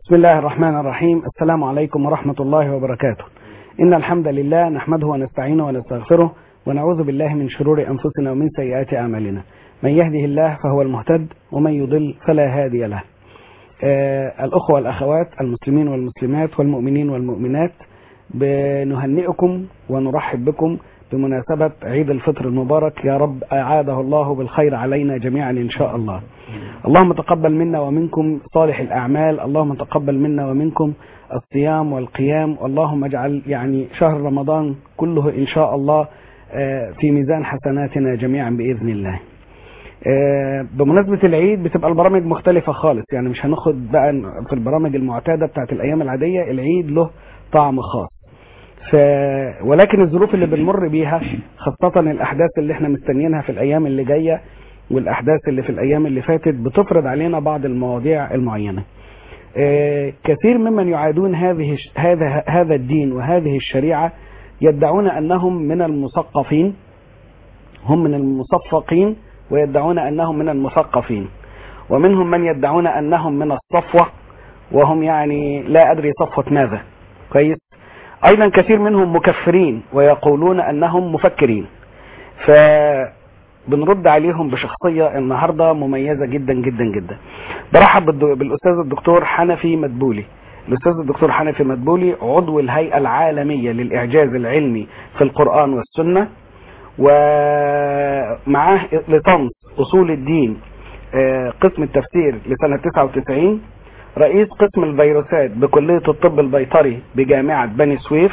بسم الله الرحمن الرحيم السلام عليكم ورحمة الله وبركاته إن الحمد لله نحمده ونستعينه ونستغفره ونعوذ بالله من شرور أنفسنا ومن سيئات أعمالنا من يهده الله فهو المهتد ومن يضل فلا هادي له آه الأخوة والأخوات المسلمين والمسلمات والمؤمنين والمؤمنات بنهنئكم ونرحب بكم بمناسبة عيد الفطر المبارك يا رب أعاده الله بالخير علينا جميعا إن شاء الله اللهم تقبل منا ومنكم صالح الأعمال اللهم تقبل منا ومنكم الصيام والقيام اللهم اجعل يعني شهر رمضان كله إن شاء الله في ميزان حسناتنا جميعا بإذن الله بمناسبة العيد بتبقى البرامج مختلفة خالص يعني مش هناخد بقى في البرامج المعتادة بتاعت الأيام العادية العيد له طعم خاص ف... ولكن الظروف اللي بنمر بيها خاصة الأحداث اللي احنا مستنيينها في الأيام اللي جاية والأحداث اللي في الأيام اللي فاتت بتفرض علينا بعض المواضيع المعينة آه كثير ممن يعادون هذه هذا هذا الدين وهذه الشريعة يدعون أنهم من المثقفين هم من المصفقين ويدعون أنهم من المثقفين ومنهم من يدعون أنهم من الصفوة وهم يعني لا أدري صفوة ماذا كويس ايضا كثير منهم مكفرين ويقولون انهم مفكرين فبنرد عليهم بشخصية النهاردة مميزة جدا جدا جدا برحب بالاستاذ الدكتور حنفي مدبولي الاستاذ الدكتور حنفي مدبولي عضو الهيئة العالمية للاعجاز العلمي في القرآن والسنة ومعاه لطنس اصول الدين قسم التفسير لسنة 99 رئيس قسم الفيروسات بكلية الطب البيطري بجامعة بني سويف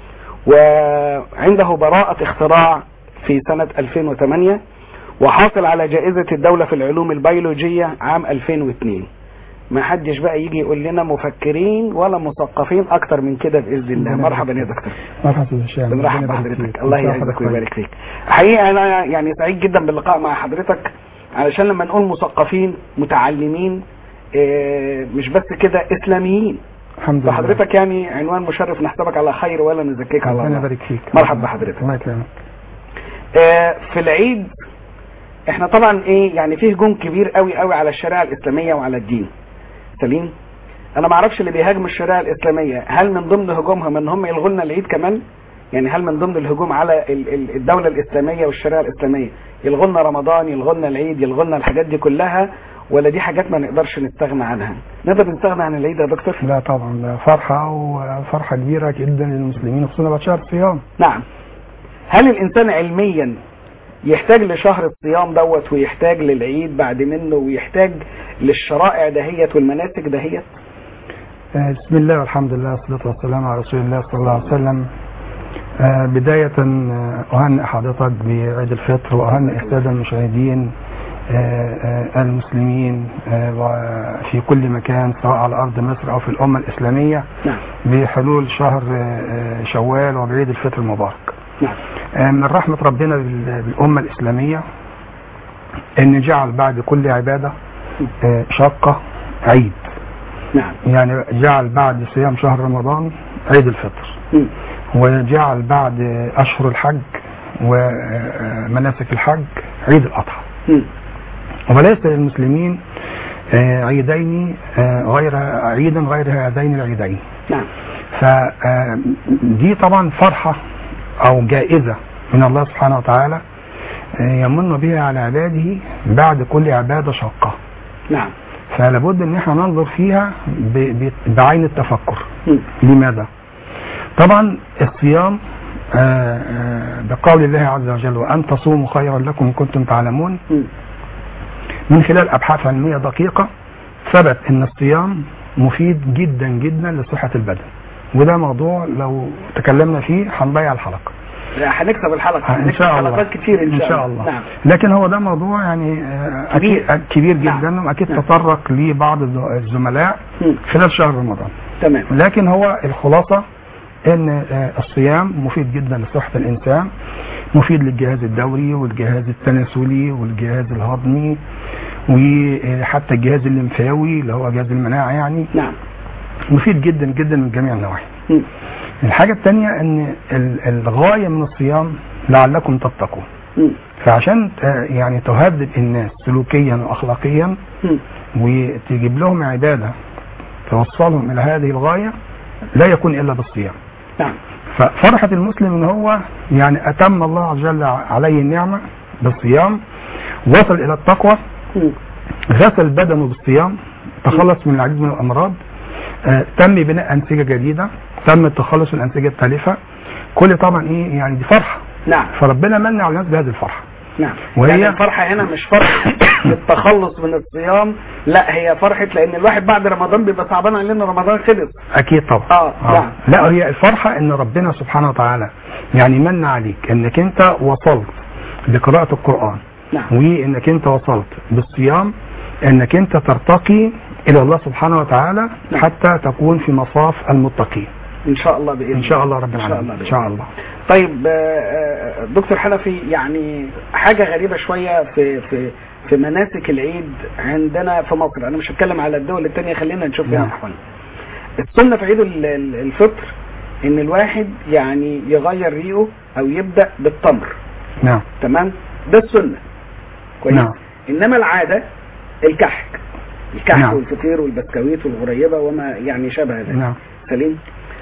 وعنده براءة اختراع في سنة 2008 وحاصل على جائزة الدولة في العلوم البيولوجية عام 2002 ما حدش بقى يجي يقول لنا مفكرين ولا مثقفين اكتر من كده باذن الله مرحبا يا دكتور مرحبا يا بنرحب بحضرتك الله يعزك ويبارك فيك حقيقه انا يعني سعيد جدا باللقاء مع حضرتك علشان لما نقول مثقفين متعلمين مش بس كده اسلاميين الحمد لله فحضرتك يعني عنوان مشرف نحسبك على خير ولا نزكيك على ربنا الله يبارك فيك مرحبا بحضرتك الله يكرمك في العيد احنا طبعا ايه يعني فيه هجوم كبير قوي قوي على الشريعه الاسلاميه وعلى الدين سليم انا ما اعرفش اللي بيهاجموا الشريعه الاسلاميه هل من ضمن هجومهم ان هم يلغوا لنا العيد كمان يعني هل من ضمن الهجوم على الدوله الاسلاميه والشريعه الاسلاميه يلغوا لنا رمضان يلغوا لنا العيد يلغوا لنا الحاجات دي كلها ولا دي حاجات ما نقدرش نستغنى عنها نقدر نستغنى عن العيد يا دكتور لا طبعا ده فرحة وفرحة كبيرة جدا للمسلمين خصوصا بعد شهر الصيام نعم هل الانسان علميا يحتاج لشهر الصيام دوت ويحتاج للعيد بعد منه ويحتاج للشرائع دهيت والمناسك دهيت بسم الله والحمد لله والصلاة والسلام على رسول الله صلى الله عليه وسلم آه بداية آه أهنئ حضرتك بعيد الفطر وأهنئ السادة المشاهدين آه المسلمين في كل مكان سواء على أرض مصر أو في الأمة الإسلامية نعم. بحلول شهر شوال وبعيد الفطر المبارك نعم. من رحمة ربنا بالأمة الإسلامية أن جعل بعد كل عبادة شقة عيد نعم يعني جعل بعد صيام شهر رمضان عيد الفطر م. وجعل بعد أشهر الحج ومناسك الحج عيد الأضحى م. وليس للمسلمين عيدين غير عيدا غير هذين العيدين نعم فدي طبعا فرحة أو جائزة من الله سبحانه وتعالى يمن بها على عباده بعد كل عبادة شاقة نعم فلابد ان احنا ننظر فيها ب- ب- بعين التفكر م. لماذا طبعا الصيام آه، آه، بقول الله عز وجل وان تصوموا خيرا لكم ان كنتم تعلمون م. من خلال ابحاث علميه دقيقه ثبت ان الصيام مفيد جدا جدا لصحه البدن وده موضوع لو تكلمنا فيه هنضيع الحلقه لا هنكسب الحلقه ان هنكسب شاء الله حلقات كتير ان شاء, الله نعم لكن هو ده موضوع يعني آه، كبير. اكيد كبير نعم. جدا واكيد نعم. تطرق ليه بعض الز- الزملاء م. خلال شهر رمضان تمام لكن هو الخلاصة ان آه، الصيام مفيد جدا لصحة الانسان مفيد للجهاز الدوري والجهاز التناسلي والجهاز الهضمي وحتى الجهاز الليمفاوي اللي هو جهاز المناعة يعني نعم مفيد جدا جدا من جميع النواحي م. الحاجة الثانية ان ال- الغاية من الصيام لعلكم تتقون م. فعشان آه، يعني تهذب الناس سلوكيا واخلاقيا م. وتجيب لهم عبادة توصلهم الى هذه الغايه لا يكون الا بالصيام نعم ففرحة المسلم ان هو يعني اتم الله عز وجل عليه النعمة بالصيام وصل الى التقوى مم. غسل بدنه بالصيام تخلص من العديد من الامراض آه، تم بناء انسجة جديدة تم التخلص من الانسجة التالفة كل طبعا ايه يعني دي فرحة نعم فربنا من على الناس بهذه الفرحة نعم وهي- يعني الفرحة هنا مش فرحة التخلص من الصيام لا هي فرحة لأن الواحد بعد رمضان بيبقى صعبان علينا رمضان خلص اكيد طبعا آه، نعم. لا هي الفرحة ان ربنا سبحانه وتعالى يعني من عليك انك انت وصلت لقراءة القرآن نعم وانك انت وصلت بالصيام انك انت ترتقي الى الله سبحانه وتعالى نعم. حتى تكون في مصاف المتقين إن شاء الله بإذن ان شاء الله رب إن شاء العالمين الله ان شاء الله طيب آه، آه، دكتور حنفي يعني حاجة غريبة شوية في في في مناسك العيد عندنا في مصر أنا مش هتكلم على الدول التانية خلينا نشوف هنا نعم. أحوالنا السنة في عيد ال- ال- الفطر إن الواحد يعني يغير ريقه أو يبدأ بالتمر نعم تمام ده السنة كويس نعم. إنما العادة الكحك الكحك نعم. والفطير والبسكويت والغريبة وما يعني شابه ذلك نعم سليم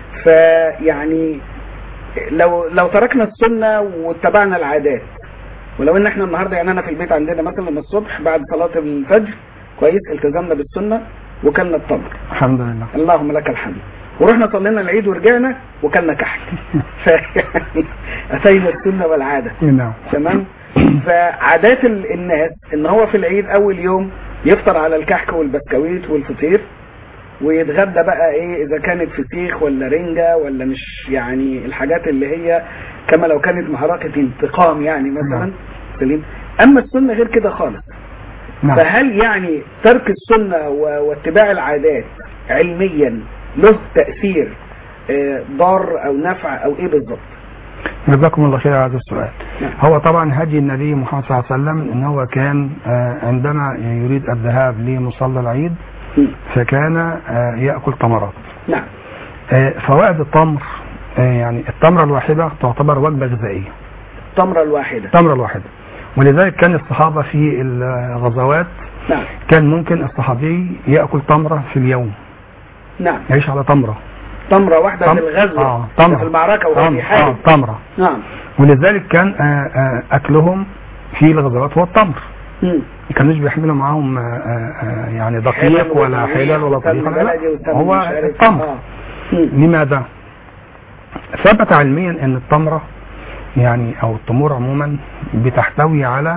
فيعني لو لو تركنا السنة واتبعنا العادات ولو ان احنا النهارده يعني انا في البيت عندنا مثلا من الصبح بعد صلاة الفجر كويس التزمنا بالسنة وكلنا التمر الحمد لله اللهم لك الحمد ورحنا صلينا العيد ورجعنا وكلنا كحك فيعني اتينا السنة والعادة نعم تمام فعادات ال- الناس ان هو في العيد اول يوم يفطر على الكحك والبسكويت والفطير ويتغدى بقى ايه اذا كانت فسيخ ولا رنجة ولا مش يعني الحاجات اللي هي كما لو كانت معركة انتقام يعني مثلا نعم. سليم اما السنة غير كده خالص نعم فهل يعني ترك السنة و- واتباع العادات علميا له تأثير آه، ضار او نفع او ايه بالظبط جزاكم الله خير على هذا السؤال نعم. هو طبعا هدي النبي محمد صلى الله عليه وسلم ان هو كان آه، عندما يريد الذهاب لمصلى العيد م. فكان آه، يأكل تمرات نعم آه، فوائد التمر آه، يعني التمرة الواحدة تعتبر وجبة غذائية التمرة الواحدة التمرة الواحدة ولذلك كان الصحابة في الغزوات نعم كان ممكن الصحابي يأكل تمرة في اليوم نعم يعيش على تمرة تمرة واحدة تم- في الغزو آه، تمرة. في المعركة وهو تمرة، في حاجة آه، تمرة نعم ولذلك كان آه، آه، أكلهم في الغزوات هو التمر مم. ما كانوش بيحملوا معاهم آه، آه، يعني حلل دقيق ولا وطريق حلل ولا وسمن طريق لا، بلدي لا وسمن هو مش عارف. التمر آه. مم. لماذا؟ ثبت علميا ان التمرة يعني او التمور عموما بتحتوي على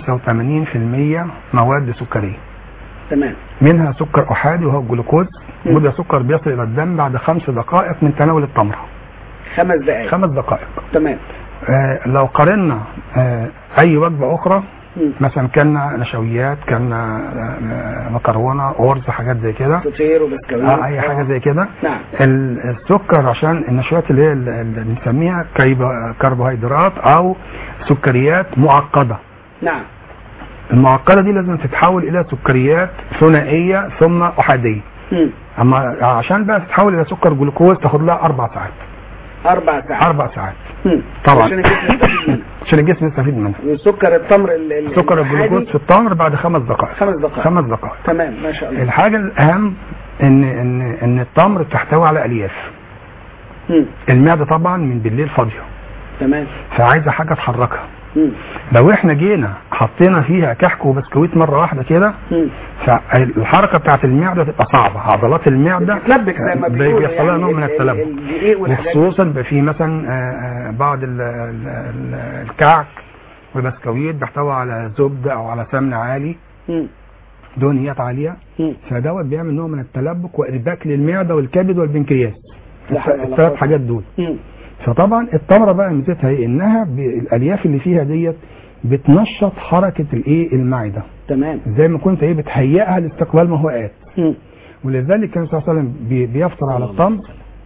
85% مواد سكرية تمام منها سكر احادي وهو الجلوكوز مم. وده سكر بيصل الى الدم بعد خمس دقائق من تناول التمرة خمس دقائق خمس دقائق تمام آه لو قارنا آه اي وجبة اخرى مم. مثلا كلنا نشويات كلنا آه، آه، مكرونة ارز حاجات زي كده فطير وبسكويت آه اي حاجة زي كده نعم ال- السكر عشان النشويات اللي هي ال- اللي بنسميها كيب- كربوهيدرات او سكريات معقده نعم المعقده دي لازم تتحول الى سكريات ثنائيه ثم احاديه مم. اما عشان بقى تتحول الى سكر جلوكوز تاخد لها اربع ساعات أربع ساعات اربع ساعات مم. طبعا. عشان الجسم يستفيد منها عشان الجسم يستفيد منها وسكر التمر ال- ال- سكر العادي الجلوكوز في التمر بعد خمس دقائق خمس دقائق خمس دقائق تمام ما شاء الله الحاجه الاهم ان ان ان التمر بتحتوي على الياف مم. المعده طبعا من بالليل فاضيه تمام فعايزه حاجه تحركها مم. لو احنا جينا حطينا فيها كحك وبسكويت مره واحده كده مم. فالحركه بتاعت المعده تبقى صعبه عضلات المعده بتتلبك زي ما بيقولوا بيحصل لها نوع من ال- ال- التلبك الدقيق والحاجات دي. وخصوصا بقى في مثلا آه، آه، بعض ال- ال- ال- الكعك والبسكويت بيحتوي على زبده او على سمن عالي مم. دهنيات عاليه مم. فدوت بيعمل نوع من التلبك وارباك للمعده والكبد والبنكرياس لا حول ولا الثلاث قوة. حاجات دول مم. فطبعا التمره بقى ميزتها ايه انها ب- الالياف اللي فيها ديت بتنشط حركه الايه المعده تمام زي ما كنت ايه بتهيئها لاستقبال ما هو آت مم. ولذلك كان صلى الله عليه وسلم بي- بيفطر على التمر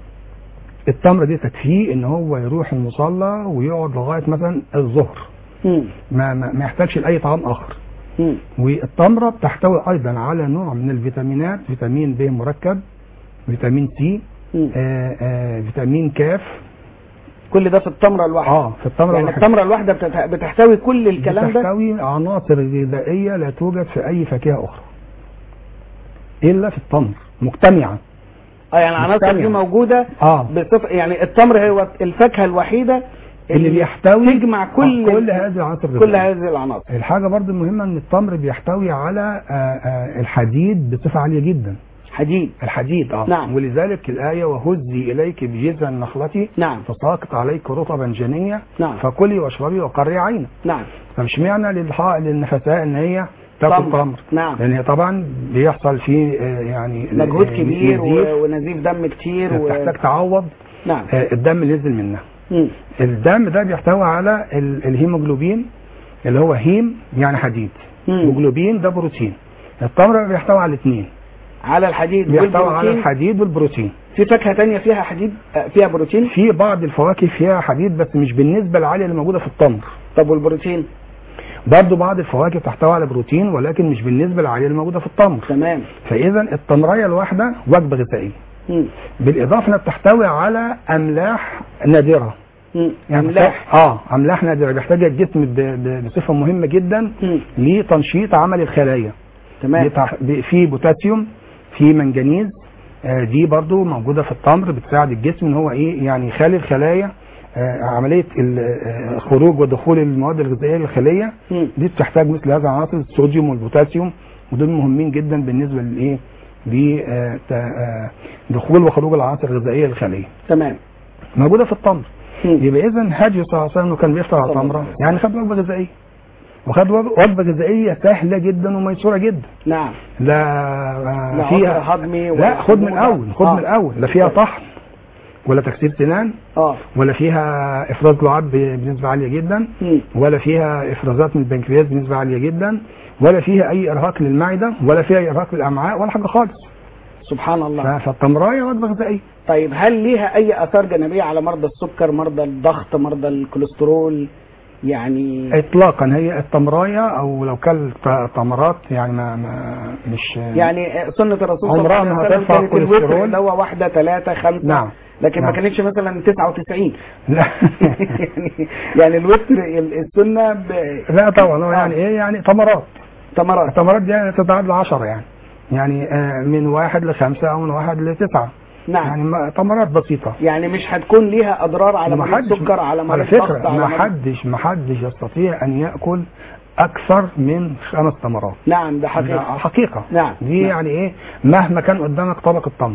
التمره دي تكفيه ان هو يروح المصلى ويقعد لغايه مثلا الظهر مم. ما ما, ما يحتاجش لاي طعام اخر مم. والتمره بتحتوي ايضا على نوع من الفيتامينات فيتامين ب مركب فيتامين سي مم. آه آه فيتامين كاف كل ده في التمرة الواحدة اه في التمره يعني الواحدة. التمرة الواحدة بتت- بتحتوي كل الكلام ده بتحتوي عناصر غذائية لا توجد في أي فاكهة أخرى إلا في التمر مجتمعة اه يعني العناصر دي مجتمعة. موجوده اه بصفه يعني التمر هو الفاكهه الوحيده اللي بيحتوي تجمع كل كل هذه العناصر كل الغذائية. هذه العناصر الحاجة برضو المهمة ان التمر بيحتوي على آه، آه، الحديد بصفة عالية جدا حديد الحديد اه نعم. ولذلك الآية وهزي إليك بجذع النخلة نعم فساقط عليك رطبا جنيا نعم فكلي واشربي وقري عينك نعم فمش معنى للح- للنفساء ان هي تاكل تمر. تمر نعم لان هي طبعا بيحصل فيه آه، يعني مجهود آه، كبير نزيف، و- ونزيف دم كتير و... تحتاج تعوض نعم آه، الدم اللي نزل منها مم. الدم ده بيحتوي على ال- الهيموجلوبين اللي هو هيم يعني حديد مم. وجلوبين ده بروتين التمر بيحتوي على الاثنين على الحديد بيحتوي على والبروتين الحديد والبروتين في فاكهه تانية فيها حديد آه، فيها بروتين في بعض الفواكه فيها حديد بس مش بالنسبه العاليه اللي موجوده في التمر طب والبروتين برضه بعض الفواكه تحتوي على بروتين ولكن مش بالنسبه للعاليه اللي موجوده في التمر تمام فاذا التمريه الواحده وجبه غذائيه مم. بالاضافه انها بتحتوي على املاح نادره مم. يعني املاح بتحتاج- اه املاح نادره بيحتاجها الجسم ب- ب- بصفه مهمه جدا مم. لتنشيط عمل الخلايا تمام بتح- ب- في بوتاسيوم في منجنيز آه، دي برضو موجودة في التمر بتساعد الجسم ان هو ايه يعني يخلي الخلايا آه، عملية ال- آه، خروج ودخول المواد الغذائية للخلية مم. دي بتحتاج مثل هذا العناصر الصوديوم والبوتاسيوم ودول مهمين جدا بالنسبة للايه لدخول وخروج العناصر الغذائية للخلية تمام موجودة في التمر مم. يبقى اذا هاجي صلى الله عليه وسلم كان بيفطر على صلى الله تمرة عليه وسلم. يعني خد وجبة غذائية وخد وج- وجبة غذائية سهلة جدا وميسورة جدا نعم لا لا فيها عذر هضمي لا ولا خد من حموضة. الاول خد آه. من الاول لا فيها طحن ولا تكسير سنان اه ولا فيها افراز لعاب ب- بنسبه عاليه جدا مم. ولا فيها افرازات من البنكرياس بنسبه عاليه جدا ولا فيها اي ارهاق للمعده ولا فيها ارهاق للامعاء ولا حاجه خالص سبحان الله ف- فالتمرايه وجبه غذائيه طيب هل ليها اي اثار جانبيه على مرضى السكر مرضى الضغط مرضى الكوليسترول يعني اطلاقا هي التمرايه او لو كل ت- تمرات يعني ما, ما مش يعني سنة الرسول صلى الله عمرها عليه ما وسلم هترفع كانت الوتر الكوليسترول. اللي هو واحدة ثلاثة خمسة نعم لكن ما نعم. كانتش مثلا 99 لا يعني يعني الوتر ال- السنة ب- لا طبعا هو آه. يعني ايه يعني تمرات تمرات التمرات دي يعني تتعدى لعشرة يعني يعني آه، من واحد لخمسة أو من واحد لتسعة نعم يعني ما- تمرات بسيطة يعني مش هتكون ليها اضرار على ما مريض حدش- السكر على على مريض فكرة الضغط على ما مريض حدش ما حدش يستطيع أن يأكل أكثر من خمس تمرات نعم ده ده حقيقة حقيقة نعم دي نعم. يعني إيه مهما كان قدامك طبق التمر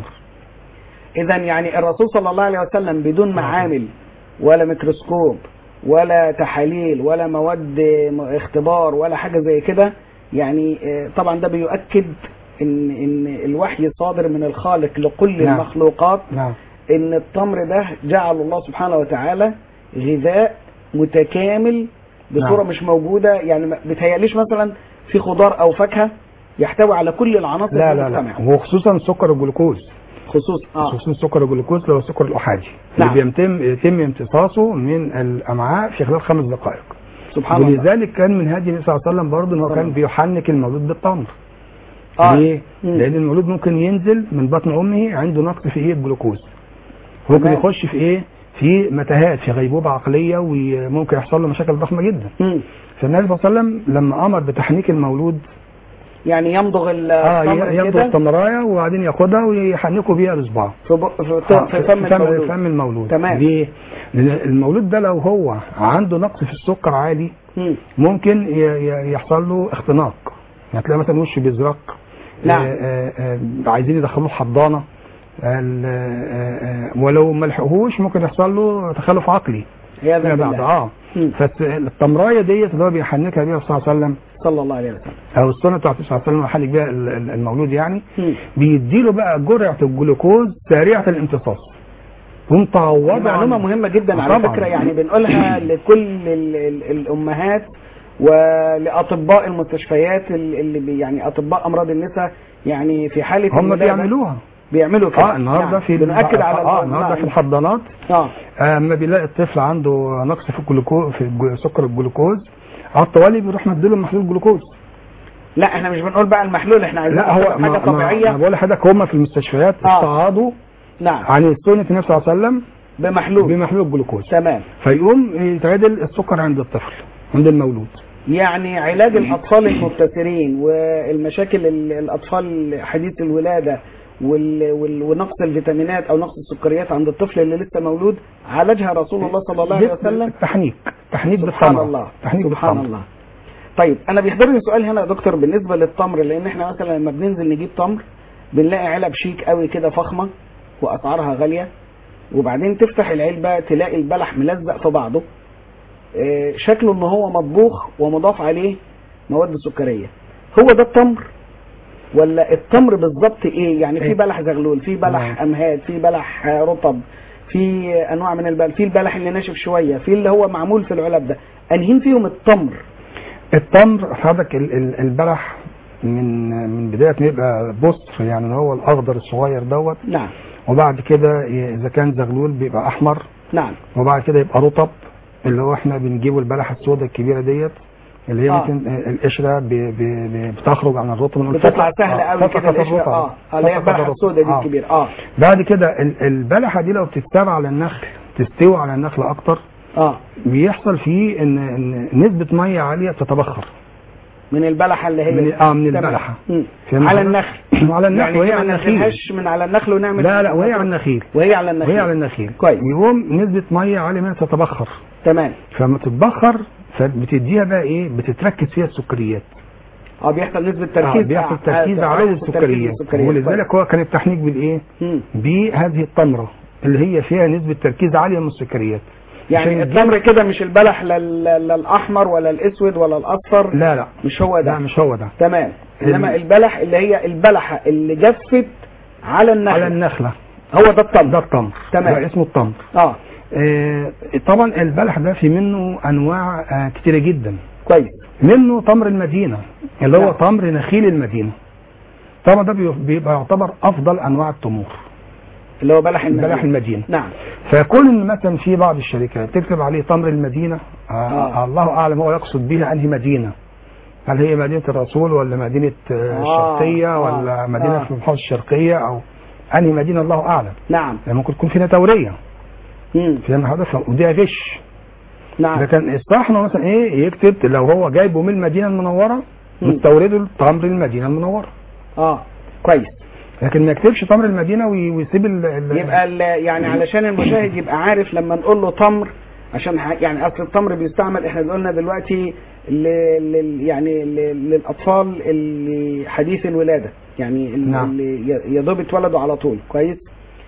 اذا يعني الرسول صلى الله عليه وسلم بدون معامل ولا ميكروسكوب ولا تحاليل ولا مواد م- اختبار ولا حاجه زي كده يعني آه، طبعا ده بيؤكد ان ان الوحي صادر من الخالق لكل نعم. المخلوقات نعم ان التمر ده جعل الله سبحانه وتعالى غذاء متكامل بصوره نعم. مش موجوده يعني ما بتهيأليش مثلا في خضار او فاكهه يحتوي على كل العناصر لا في لا المجتمع لا وخصوصا سكر الجلوكوز خصوص اه خصوصا سكر الجلوكوز اللي هو السكر الأحادي نعم. اللي بيتم يتم امتصاصه من الأمعاء في خلال خمس دقائق سبحان الله ولذلك كان من هدي النبي صلى الله عليه وسلم برضه ان هو طبعا. كان بيحنك المولود بالتمر اه ليه؟ مم. لان المولود ممكن ينزل من بطن امه عنده نقص في ايه الجلوكوز ممكن تمام. يخش في ايه في متاهات في غيبوبه عقليه وممكن يحصل له مشاكل ضخمه جدا مم. فالنبي صلى الله عليه وسلم لما امر بتحنيك المولود يعني يمضغ اه التمر ياخد كده التمرايه وبعدين ياخدها ويحنكوا بيها بصباعه في, بق- في, آه، في فم المولود فم المولود تمام. ليه؟ لان المولود ده لو هو عنده نقص في السكر عالي مم. ممكن ي- ي- يحصل له اختناق يعني تلاقي مثلا وشه بيزرق نعم. آه، آه، آه، عايزين يدخلوه حضانه ال- آه، آه، ولو ما لحقوهوش ممكن يحصل له تخلف عقلي عياذا فيما بعد بالله اه مم. فالتمرايه ديت اللي هو بيحنكها بيها صلى الله عليه وسلم صلى الله عليه وسلم او السنه بتاعت النبي صلى الله عليه وسلم يحنك بيها ال- ال- المولود يعني مم. بيديله بقى جرعه الجلوكوز سريعه الامتصاص ومتعوضه معلومة عن- مهمة جدا على طبعاً. فكرة يعني بنقولها لكل ال ال الأمهات ولأطباء المستشفيات ال- اللي بي يعني أطباء أمراض النساء يعني في حالة هم الولادة بيعملوها بيعملوا كده اه النهارده نعم. في بنأكد على اه الموضوع. النهارده في نعم. الحضانات اه اما بيلاقي الطفل عنده نقص في الجلوكوز في الج- سكر الجلوكوز على الطوالي بيروح مديله محلول جلوكوز لا احنا مش بنقول بقى المحلول احنا عايزين لا هو حاجة ما- ما- طبيعية انا بقول لحضرتك هم في المستشفيات آه. استعاضوا نعم عن سنه النبي صلى الله عليه وسلم بمحلول بمحلول الجلوكوز تمام فيقوم يتعدل السكر عند الطفل عند المولود يعني علاج الأطفال المبتسرين والمشاكل ال- الأطفال حديث الولادة وال... وال... ونقص الفيتامينات او نقص السكريات عند الطفل اللي لسه مولود عالجها رسول الله صلى الله عليه وسلم تحنيك تحنيك سبحان بالتمر الله تحنيك سبحان بالتمر الله طيب انا بيحضرني سؤال هنا يا دكتور بالنسبه للتمر لان احنا مثلا لما بننزل نجيب تمر بنلاقي علب شيك قوي كده فخمه واسعارها غاليه وبعدين تفتح العلبه تلاقي البلح ملزق في بعضه آه، شكله ان هو مطبوخ ومضاف عليه مواد سكريه هو ده التمر ولا التمر بالظبط ايه يعني في إيه؟ بلح زغلول في بلح نعم. امهات في بلح آه، رطب في انواع من البلح في البلح اللي ناشف شويه في اللي هو معمول في العلب ده انهين فيهم التمر التمر حضرتك ال- ال- البلح من من بدايه ما يبقى بصر يعني اللي هو الاخضر الصغير دوت نعم وبعد كده ي- اذا كان زغلول بيبقى احمر نعم وبعد كده يبقى رطب اللي هو احنا بنجيبه البلحه السوداء الكبيره ديت اللي هي آه. ممكن آه، القشره ب- ب- ب- بتخرج عن الرطب من بتطلع سهله قوي كده القشره الرطب اه آه، اللي هي البلحه السوداء دي الكبيره اه بعد كده ال- البلحه دي لو بتتساب على النخل تستوي على النخل اكتر اه بيحصل فيه ان ان نسبه ميه عاليه بتتبخر من البلحه اللي هي من اه من تمام. البلحه مم. فهمت على حضرتك؟ النخل على النخل يعني وهي ما على النخيل ننزلهاش من على النخل ونعمل لا لا وهي على النخيل وهي على النخيل وهي على النخيل كويس. يقوم نسبه ميه عاليه منها تتبخر تمام فلما تتبخر فبتديها بقى ايه بتتركز فيها السكريات اه بيحصل نسبه آه تركيز بيحصل آه، تركيز آه، على تركيز السكريات السكريات. ولذلك هو كان التحنيك بالايه مم. بهذه التمره اللي هي فيها نسبه تركيز عاليه من السكريات يعني عشان التمر كده مش البلح لا ال- لا الاحمر ولا الاسود ولا الاصفر لا لا مش هو ده لا مش هو ده تمام انما ال- البلح اللي هي البلحه اللي جفت على النخل على النخله هو ده ده التمر التمر تمام. ده اسمه التمر اه آه طبعا البلح ده في منه انواع آه كتيره جدا كويس منه تمر المدينه اللي هو نعم. تمر نخيل المدينه طبعا ده بي- بيبقى يعتبر افضل انواع التمور اللي هو بلح المدينة. بلح المدينه نعم فكون ان مثلا في بعض الشركات تكتب عليه تمر المدينه آه آه. الله اعلم هو يقصد بها انهي مدينه هل هي مدينه الرسول ولا مدينه آه آه، الشرقيه آه، ولا مدينه آه. في المحافظه الشرقيه او انهي مدينه الله اعلم نعم يعني ممكن تكون فيها توريه مم. فاهم حضرتك ودي غش نعم لكن الصح انه مثلا ايه يكتب لو هو جايبه من المدينه المنوره مم. مستورده تمر المدينه المنوره اه كويس لكن ما يكتبش تمر المدينه وي- ويسيب ال ال- يبقى ال- يعني علشان المشاهد يبقى عارف لما نقول له تمر عشان ح- يعني اصل التمر بيستعمل احنا قلنا دلوقتي ل- لل يعني ل- للاطفال اللي حديث الولاده يعني ال- نعم. اللي ي- يا دوب اتولدوا على طول كويس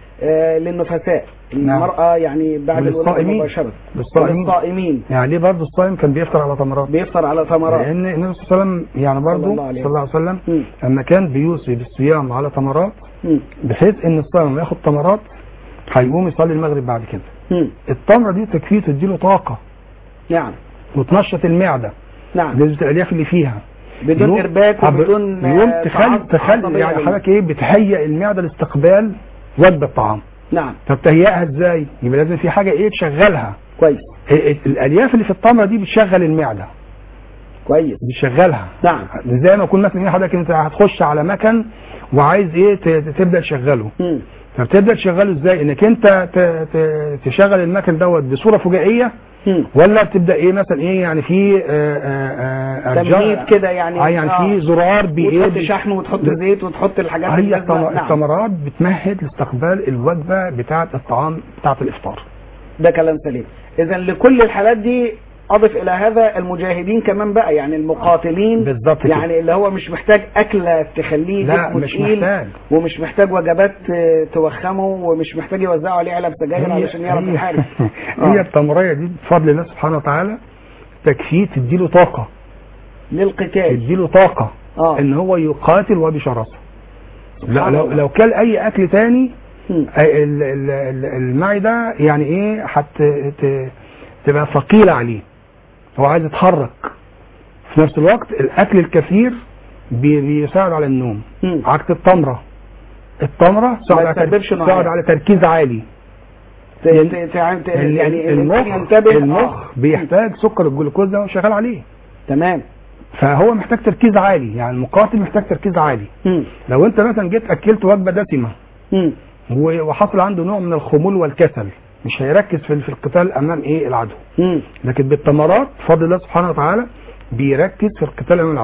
آه للنفساء نعم. المراه يعني بعد الولاده وللصائمين. مباشره للصائمين. للصائمين يعني ليه برضه الصائم كان بيفطر على تمرات بيفطر على تمرات لان النبي صلى الله عليه وسلم يعني صلى برضه الله عليه صلى الله عليه وسلم مم. لما كان بيوصي بالصيام على تمرات مم. بحيث ان الصائم لما ياخد تمرات هيقوم يصلي المغرب بعد كده مم. التمره دي تكفيه تديله طاقه نعم وتنشط المعده نعم نسبه الالياف اللي فيها بدون يوم- ارباك عب- وبدون يوم آه، تخلي تعصب تخلي عصبية يعني لل- حضرتك ايه بتهيئ المعده لاستقبال وجبه طعام نعم طب تهيئها ازاي؟ يبقى لازم في حاجه ايه تشغلها كويس ال- ال- الالياف اللي في التمره دي بتشغل المعده كويس بتشغلها نعم زي ما يكون مثلا ايه حضرتك انت هتخش على مكن وعايز ايه ت- ت- تبدا تشغله مم. فبتبدا تشغله ازاي؟ انك انت ت- ت- تشغل المكن دوت بصوره فجائيه مم. ولا بتبدا ايه مثلا ايه يعني في آه، آه، آه، تمهيد أرجاء- كده يعني اه يعني آه. في زرار بايه وتحط شحن وتحط زيت وتحط الحاجات هي اللازمة. التم- نعم. التمرات بتمهد لاستقبال الوجبه بتاعه الطعام بتاعه الافطار ده كلام سليم اذا لكل الحالات دي اضف الى هذا المجاهدين كمان بقى يعني المقاتلين بالظبط كده. يعني اللي هو مش محتاج اكله تخليه لا جسمه مش تقيل محتاج ومش محتاج وجبات آه، توخمه ومش محتاج يوزعوا عليه علب سجاير علشان يعرف هي, يحارب هي آه. التمريه دي بفضل الله سبحانه وتعالى تكفيه تديله طاقه للقتال تديله طاقه اه ان هو يقاتل وبشراسه لا سبحان لو الله. لو كل اي اكل تاني مم. ال- ال- ال- المعده يعني ايه حت ت- تبقى ثقيله عليه هو عايز يتحرك في نفس الوقت الاكل الكثير بي- بيساعد على النوم مم. عكس التمره التمره تساعد على يسببش تر- نوعية. تساعد على تركيز عالي ت- ت- ت- ت- ال- يعني المخ الإنسان ينتبه المخ آه. بيحتاج سكر الجلوكوز ده شغال عليه تمام فهو محتاج تركيز عالي يعني المقاتل محتاج تركيز عالي مم. لو انت مثلا جيت اكلت وجبه دسمه مم. و- وحصل عنده نوع من الخمول والكسل مش هيركز في في القتال امام ايه العدو مم. لكن بالتمرات بفضل الله سبحانه وتعالى بيركز في القتال امام العدو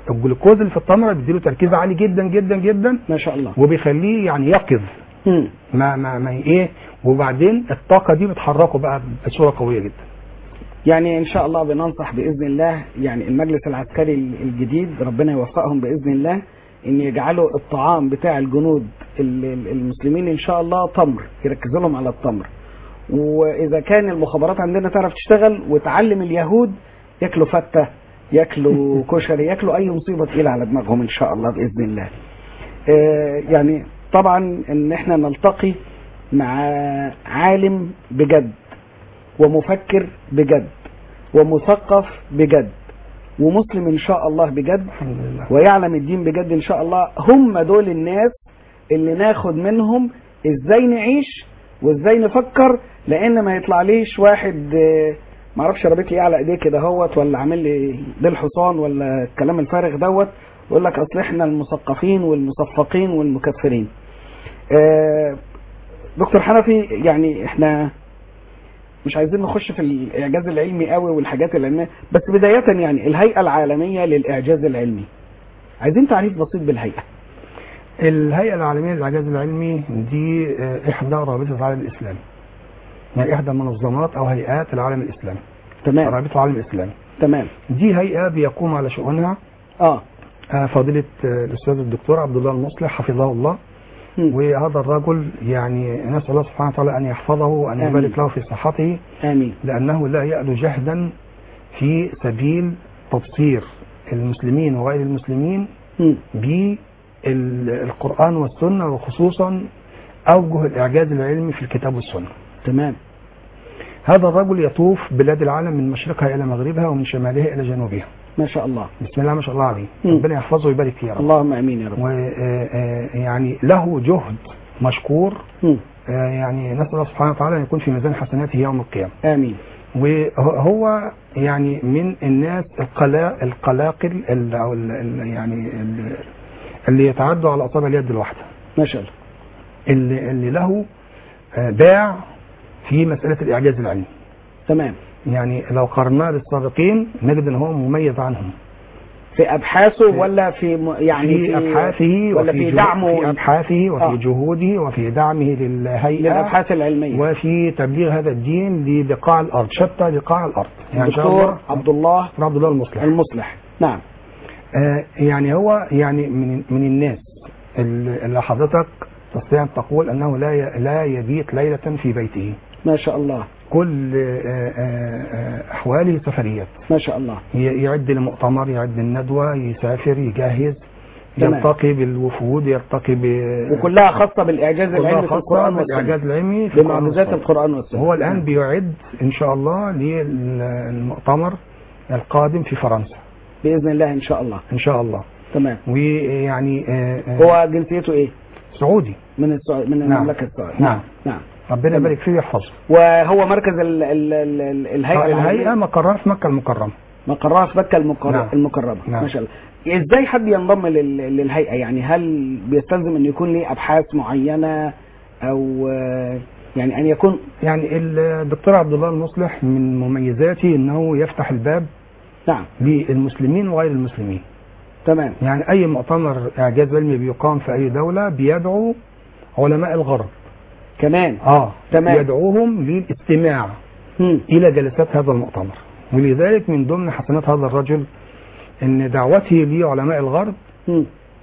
الجلوكوز اللي في التمره بيديله تركيز عالي جدا جدا جدا ما شاء الله وبيخليه يعني يقظ مم. ما ما ما ايه وبعدين الطاقه دي بتحركه بقى بصوره قويه جدا يعني ان شاء الله بننصح باذن الله يعني المجلس العسكري الجديد ربنا يوفقهم باذن الله ان يجعلوا الطعام بتاع الجنود ال- ال- المسلمين ان شاء الله تمر يركزوا لهم على التمر واذا كان المخابرات عندنا تعرف تشتغل وتعلم اليهود ياكلوا فته ياكلوا كشري ياكلوا اي مصيبه تقيله على دماغهم ان شاء الله باذن الله آه، يعني طبعا ان احنا نلتقي مع عالم بجد ومفكر بجد ومثقف بجد ومسلم ان شاء الله بجد الحمد لله ويعلم الدين بجد ان شاء الله هم دول الناس اللي ناخد منهم ازاي نعيش وازاي نفكر لان ما يطلعليش واحد آه، معرفش رابط لي إيه على ايديه كده هوت ولا عامل لي ديل الحصان ولا الكلام الفارغ دوت ويقول لك اصل احنا المثقفين والمصفقين والمكفرين آه، دكتور حنفي يعني احنا مش عايزين نخش في الاعجاز العلمي قوي والحاجات العلميه بس بدايه يعني الهيئه العالميه للاعجاز العلمي عايزين تعريف بسيط بالهيئه الهيئه العالميه للاعجاز العلمي دي آه، احدى رابطه العالم الاسلامي يعني احدى منظمات او هيئات العالم الاسلامي تمام رابطه العالم الاسلامي تمام دي هيئه بيقوم على شؤونها اه آه، فضيله آه، الاستاذ الدكتور عبد الله المصلح حفظه الله مم. وهذا الرجل يعني نسال الله سبحانه وتعالى ان يحفظه وان آمين. يبارك له في صحته امين لأنه لا يألو جهدا في سبيل تبصير المسلمين وغير المسلمين مم. بالقرآن والسنة وخصوصا أوجه الإعجاز العلمي في الكتاب والسنة تمام هذا الرجل يطوف بلاد العالم من مشرقها إلى مغربها ومن شمالها إلى جنوبها ما شاء الله بسم الله ما شاء الله عليه مم. ربنا يحفظه ويبارك فيه يا رب اللهم امين يا رب ويعني له جهد مشكور مم. آه، يعني نسأل الله سبحانه وتعالى أن يكون في ميزان حسناته يوم القيامة امين وهو يعني من الناس القلا القلاقل ال- او ال- ال- يعني ال- اللي يتعدوا على اصابع اليد الواحده ما شاء الله اللي, اللي له آه، باع في مساله الاعجاز العلمي تمام يعني لو قارناه بالسابقين نجد ان هو مميز عنهم في ابحاثه ولا في م... يعني في ابحاثه ولا وفي في جو- دعمه في ابحاثه وفي آه. جهوده وفي دعمه للهيئه للابحاث العلميه وفي تبليغ هذا الدين لبقاع الارض شتى بقاع الارض يعني ان شاء الدكتور الله عبد الله عبد الله المصلح المصلح نعم آه، يعني هو يعني من من الناس اللي اللي حضرتك تستطيع ان تقول انه لا ي- لا يبيت ليله في بيته ما شاء الله كل آه، آه، آه، احواله سفريات ما شاء الله ي- يعد لمؤتمر يعد الندوه يسافر يجهز تمام. يلتقي بالوفود يلتقي ب وكلها خاصه بالاعجاز كلها العلمي في خاصة القران بالاعجاز والسنه العلمي في القرآن بمعجزات والسنة. القران والسنه هو الان بيعد ان شاء الله للمؤتمر القادم في فرنسا باذن الله ان شاء الله ان شاء الله تمام ويعني آه، آه، هو جنسيته ايه سعودي من السعوديه من نعم. المملكه السعوديه نعم. نعم ربنا يبارك فيه ويحفظه وهو مركز ال ال ال ال الهيئه الهيئة العلمية مقرها في مكة المكرمة مقرها في مكه المكر- نعم. المكرمه نعم. ما شاء الله ازاي حد ينضم لل- للهيئه يعني هل بيستلزم ان يكون ليه ابحاث معينه او آه، يعني ان يكون يعني الدكتور عبد الله المصلح من مميزاته انه يفتح الباب نعم للمسلمين وغير المسلمين تمام يعني اي مؤتمر اعجاز علمي بيقام في اي دولة بيدعو علماء الغرب كمان اه تمام. يدعوهم للاستماع مم. الى جلسات هذا المؤتمر ولذلك من ضمن حسنات هذا الرجل ان دعوته لعلماء الغرب مم.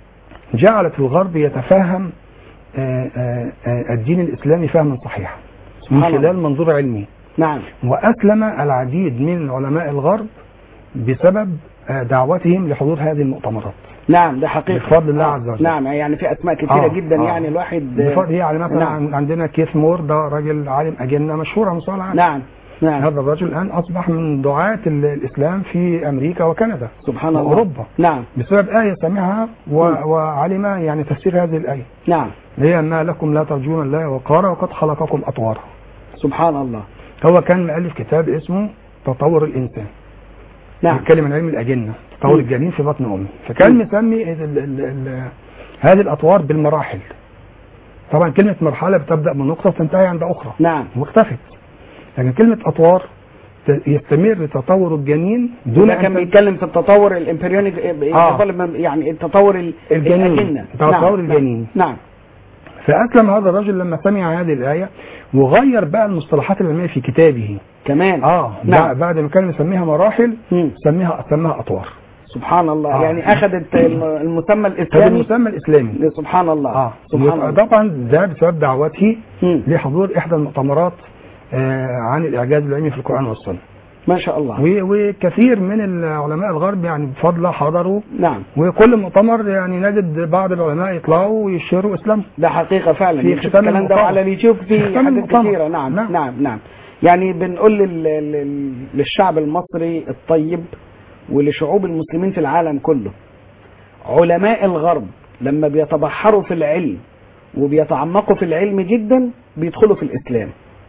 جعلت الغرب يتفهم آه، آه، آه، الدين الاسلامي فهما صحيحا من سبحان خلال الله. منظور علمي نعم واسلم العديد من علماء الغرب بسبب آه، دعوتهم لحضور هذه المؤتمرات نعم ده حقيقي بفضل الله آه، عز وجل. نعم يعني في اسماء كثيره آه، جدا آه. يعني الواحد بفضل يعني مثلا نعم. نعم. عندنا كيث مور ده راجل عالم اجنه مشهور على مستوى العالم نعم نعم هذا الرجل الان اصبح من دعاة ال- الاسلام في امريكا وكندا سبحان الله واوروبا نعم بسبب ايه سمعها و... وعلم يعني تفسير هذه الايه نعم هي ما لكم لا ترجون الله وقارا وقد خلقكم اطوارا سبحان الله هو كان مؤلف كتاب اسمه تطور الانسان نعم بيتكلم عن علم الاجنه تطور مم. الجنين في بطن امه فكان مم. مسمي ال... ال... ال... هذه الاطوار بالمراحل طبعا كلمه مرحله بتبدا من نقطه وتنتهي عند اخرى نعم واختفت لكن كلمه اطوار ت- يستمر تطور الجنين دون ده كان أن بيتكلم في التطور الامبريونيك يعني التطور ال- الجنين. الأجنة. تطور نعم. الجنين. نعم فأسلم هذا الرجل لما سمع هذه الآية وغير بقى المصطلحات العلمية في كتابه كمان اه نعم. نعم. بعد ما كان يسميها مراحل مم. سميها سماها أطوار سبحان الله آه. يعني اخذت الم- المسمى هذا الاسلامي المسمى الإسلامي سبحان الله اه سبحان الله طبعا ده بسبب دعوته مم. لحضور إحدى المؤتمرات آه عن الإعجاز العلمي في القرآن والسنة ما شاء الله و- وكثير من العلماء الغرب يعني بفضله حضروا نعم وكل مؤتمر يعني نجد بعض العلماء يطلعوا ويشيروا اسلامهم ده حقيقة فعلا في نشوف ختام الكلام ده المؤتمر. على اليوتيوب في في ختام حاجات المؤتمر. كثيرة نعم نعم. نعم نعم يعني بنقول لل... لل... للشعب المصري الطيب ولشعوب المسلمين في العالم كله علماء الغرب لما بيتبحروا في العلم وبيتعمقوا في العلم جدا بيدخلوا في الإسلام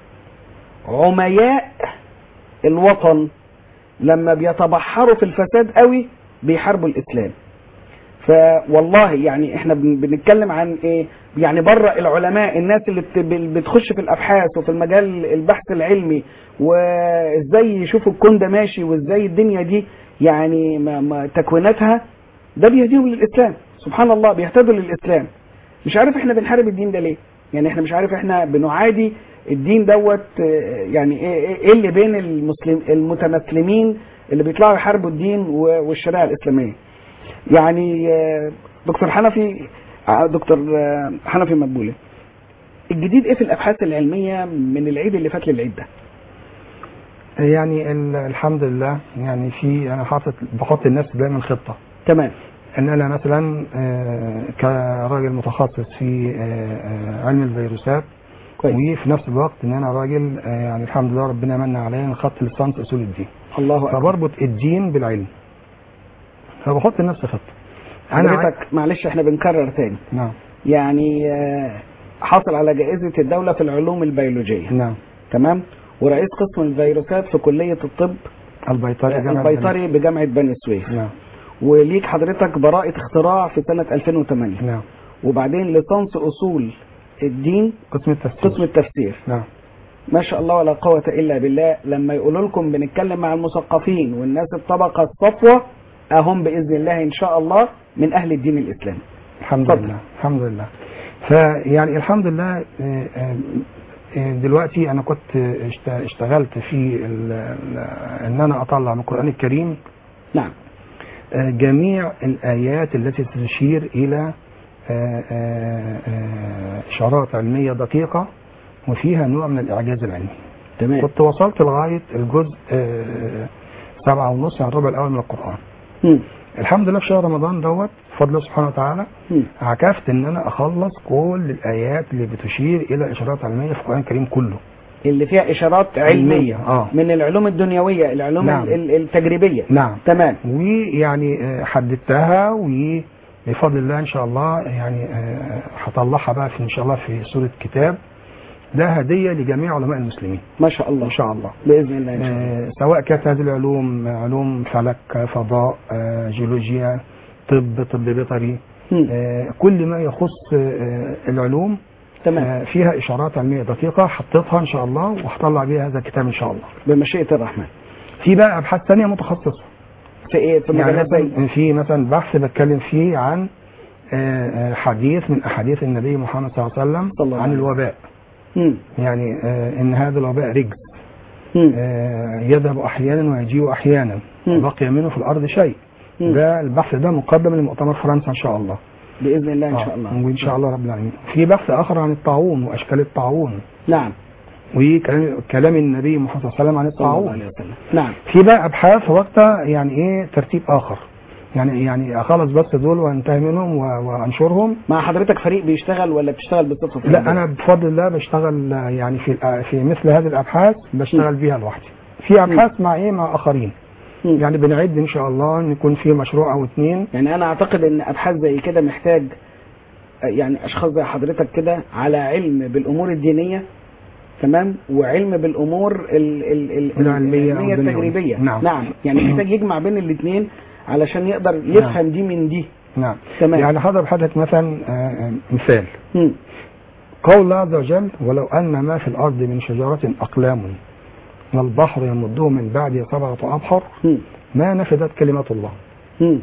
عمياء الوطن لما بيتبحروا في الفساد قوي بيحاربوا الإسلام فوالله يعني احنا بن- بنتكلم عن ايه يعني بره العلماء الناس اللي بت- بال- بتخش في الابحاث وفي المجال البحث العلمي وازاي يشوفوا الكون ده ماشي وازاي الدنيا دي يعني ما ما تكويناتها ده بيهديهم للاسلام سبحان الله بيهتدوا للاسلام مش عارف احنا بنحارب الدين ده ليه يعني احنا مش عارف احنا بنعادي الدين دوت آه، يعني ايه إيه- ايه اللي بين المسلم المتمسلمين اللي بيطلعوا يحاربوا الدين و- والشريعه الاسلاميه يعني آه، دكتور حنفي آه، دكتور آه، حنفي مدبولي الجديد ايه في الابحاث العلميه من العيد اللي فات للعيد ده يعني ال- الحمد لله يعني في انا حاطط بحط لنفسي دايما خطه تمام ان انا مثلا آه، كراجل متخصص في آه، آه، علم الفيروسات كويس وفي نفس الوقت ان انا راجل آه، يعني الحمد لله ربنا من عليا ان خدت لسانس اصول الدين الله اكبر فبربط الدين بالعلم فبحط لنفسي خطه انا عاي- حضرتك معلش احنا بنكرر تاني نعم يعني آه، حاصل على جائزه الدوله في العلوم البيولوجيه نعم تمام ورئيس قسم الفيروسات في كليه الطب البيطري جامعة البيطري بجامعه بني سويف نعم وليك حضرتك براءه اختراع في سنه 2008 نعم وبعدين ليسانس اصول الدين قسم التفسير قسم التفسير نعم ما شاء الله ولا قوة إلا بالله لما يقولوا لكم بنتكلم مع المثقفين والناس الطبقة الصفوة أهم بإذن الله إن شاء الله من أهل الدين الإسلامي الحمد اتفضل. لله الحمد لله فيعني الحمد لله آه، آه، آه، دلوقتي انا كنت اشت- اشتغلت في ال- ال- ان انا اطلع من القران الكريم نعم آه، جميع الايات التي تشير الى آه، آه، آه، اشارات علميه دقيقه وفيها نوع من الاعجاز العلمي تمام كنت وصلت لغايه الجزء آه، سبعة ونص يعني الربع الاول من القران مم. الحمد لله في شهر رمضان دوت بفضل الله سبحانه وتعالى مم. عكفت ان انا اخلص كل الايات اللي بتشير الى اشارات علميه في القران الكريم كله اللي فيها إشارات علمية اه من العلوم الدنيوية العلوم نعم. ال- ال- التجريبية نعم تمام ويعني آه، حددتها وبفضل الله ان شاء الله يعني آه، هطلعها بقى في ان شاء الله في صوره كتاب ده هديه لجميع علماء المسلمين ما شاء الله ان شاء الله بإذن الله إن شاء الله آه، سواء كانت هذه العلوم علوم فلك فضاء آه، جيولوجيا طب طب بيطري مم. آه، كل ما يخص آه، العلوم تمام آه، فيها اشارات علميه دقيقه حطيتها ان شاء الله وهطلع بيها هذا الكتاب ان شاء الله بمشيئة الرحمن في بقى ابحاث ثانيه متخصصه في إيه في يعني مجالات زي مثلا في مثلا بحث بتكلم فيه عن آه، آه، حديث من احاديث النبي محمد صلى الله عليه وسلم صلى الله عن عليه وسلم. الوباء مم. يعني آه، ان هذا الوباء رجس مم. آه، يذهب احيانا ويجيء احيانا مم. وبقي منه في الارض شيء مم. ده البحث ده مقدم لمؤتمر فرنسا ان شاء الله بإذن الله إن آه، شاء الله وان شاء الله رب العالمين في بحث اخر عن الطاعون واشكال الطاعون نعم وكلام كلام النبي محمد صلى الله عليه وسلم عن صلى الله الطاعون عليه وسلم نعم في بقى ابحاث وقتها يعني ايه ترتيب اخر يعني يعني اخلص بس دول وانتهي منهم و- وانشرهم مع حضرتك فريق بيشتغل ولا بتشتغل بصفة فردية؟ لا انا بفضل الله بشتغل آه، يعني في الأ- في مثل هذه الابحاث بشتغل بيها لوحدي في ابحاث مع ايه مع اخرين مم. يعني بنعد ان شاء الله ان يكون في مشروع او اتنين يعني انا اعتقد ان ابحاث زي كده محتاج يعني اشخاص زي حضرتك كده على علم بالامور الدينيه تمام وعلم بالامور ال ال ال العلمية أو العلميه الدنيوية. التجريبيه نعم. نعم يعني محتاج يجمع بين الاثنين علشان يقدر يفهم دي من دي نعم تمام يعني هضرب حضرتك مثلا آه، آه، مثال مم. قول الله عز وجل ولو ان ما في الارض من شجره اقلام والبحر يمده من بعده سبعة أبحر مم. ما نفذت كلمات الله مم.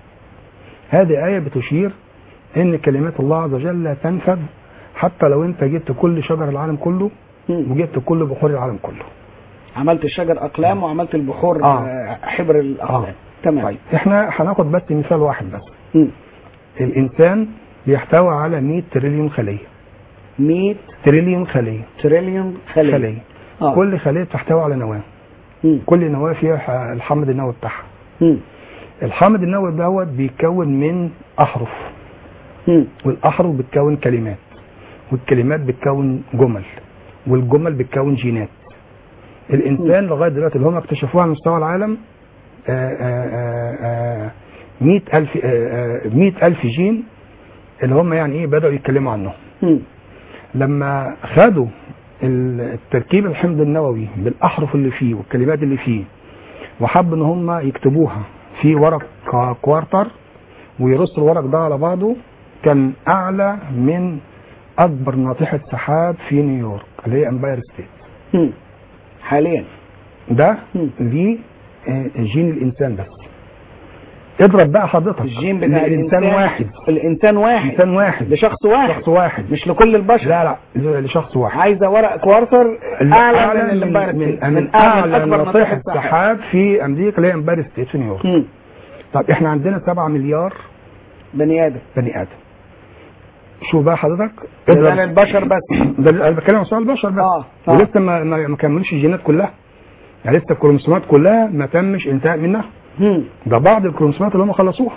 هذه آية بتشير إن كلمات الله عز وجل لا تنفذ حتى لو أنت جبت كل شجر العالم كله مم. وجبت كل بحور العالم كله عملت الشجر اقلام وعملت البحور آه. آه، حبر الاقلام آه. تمام طيب احنا هناخد بس مثال واحد بس مم. الإنسان بيحتوي على 100 تريليون خلية 100 تريليون خلية تريليون خلية خلية آه. كل خلية تحتوي على نواة مم. كل نواة فيها ح- الحمض النووي بتاعها مم. الحمض النووي دوت بيتكون من أحرف مم. والأحرف بتكون كلمات والكلمات بتكون جمل والجمل بتكون جينات الإنسان لغاية دلوقتي اللي هم اكتشفوها على مستوى العالم آه، آه، آه، آه، مئة ألف آه، آه، مئة ألف جين اللي هم يعني إيه بدأوا يتكلموا عنهم مم. لما خدوا ال- التركيب الحمض النووي بالاحرف اللي فيه والكلمات اللي فيه وحب ان هم يكتبوها في ورق كا- كوارتر ويرصوا الورق ده على بعضه كان اعلى من اكبر ناطحه سحاب في نيويورك اللي هي امباير ستيت مم. حاليا ده مم. ليه آه، جين الانسان بس اضرب بقى حضرتك الجين إن بتاع الانسان واحد الانسان واحد انسان واحد لشخص واحد شخص واحد مش لكل البشر لا لا لشخص واحد عايزه ورق كوارتر اعلى من الامباير من, ستيت. من, من اعلى اعلى اكبر ناطحه ناطحه سحاب سحاب في امريكا اللي هي امباير ستيت في نيويورك مم. طب احنا عندنا 7 مليار بني ادم بني ادم شوف بقى حضرتك ده اضرب- للبشر بس ده انا بتكلم عن سؤال البشر بس آه، آه. ولسه ما ما ما كملوش الجينات كلها يعني لسه الكروموسومات كلها ما تمش انتهاء منها مم. ده بعض الكروموسومات اللي هم خلصوها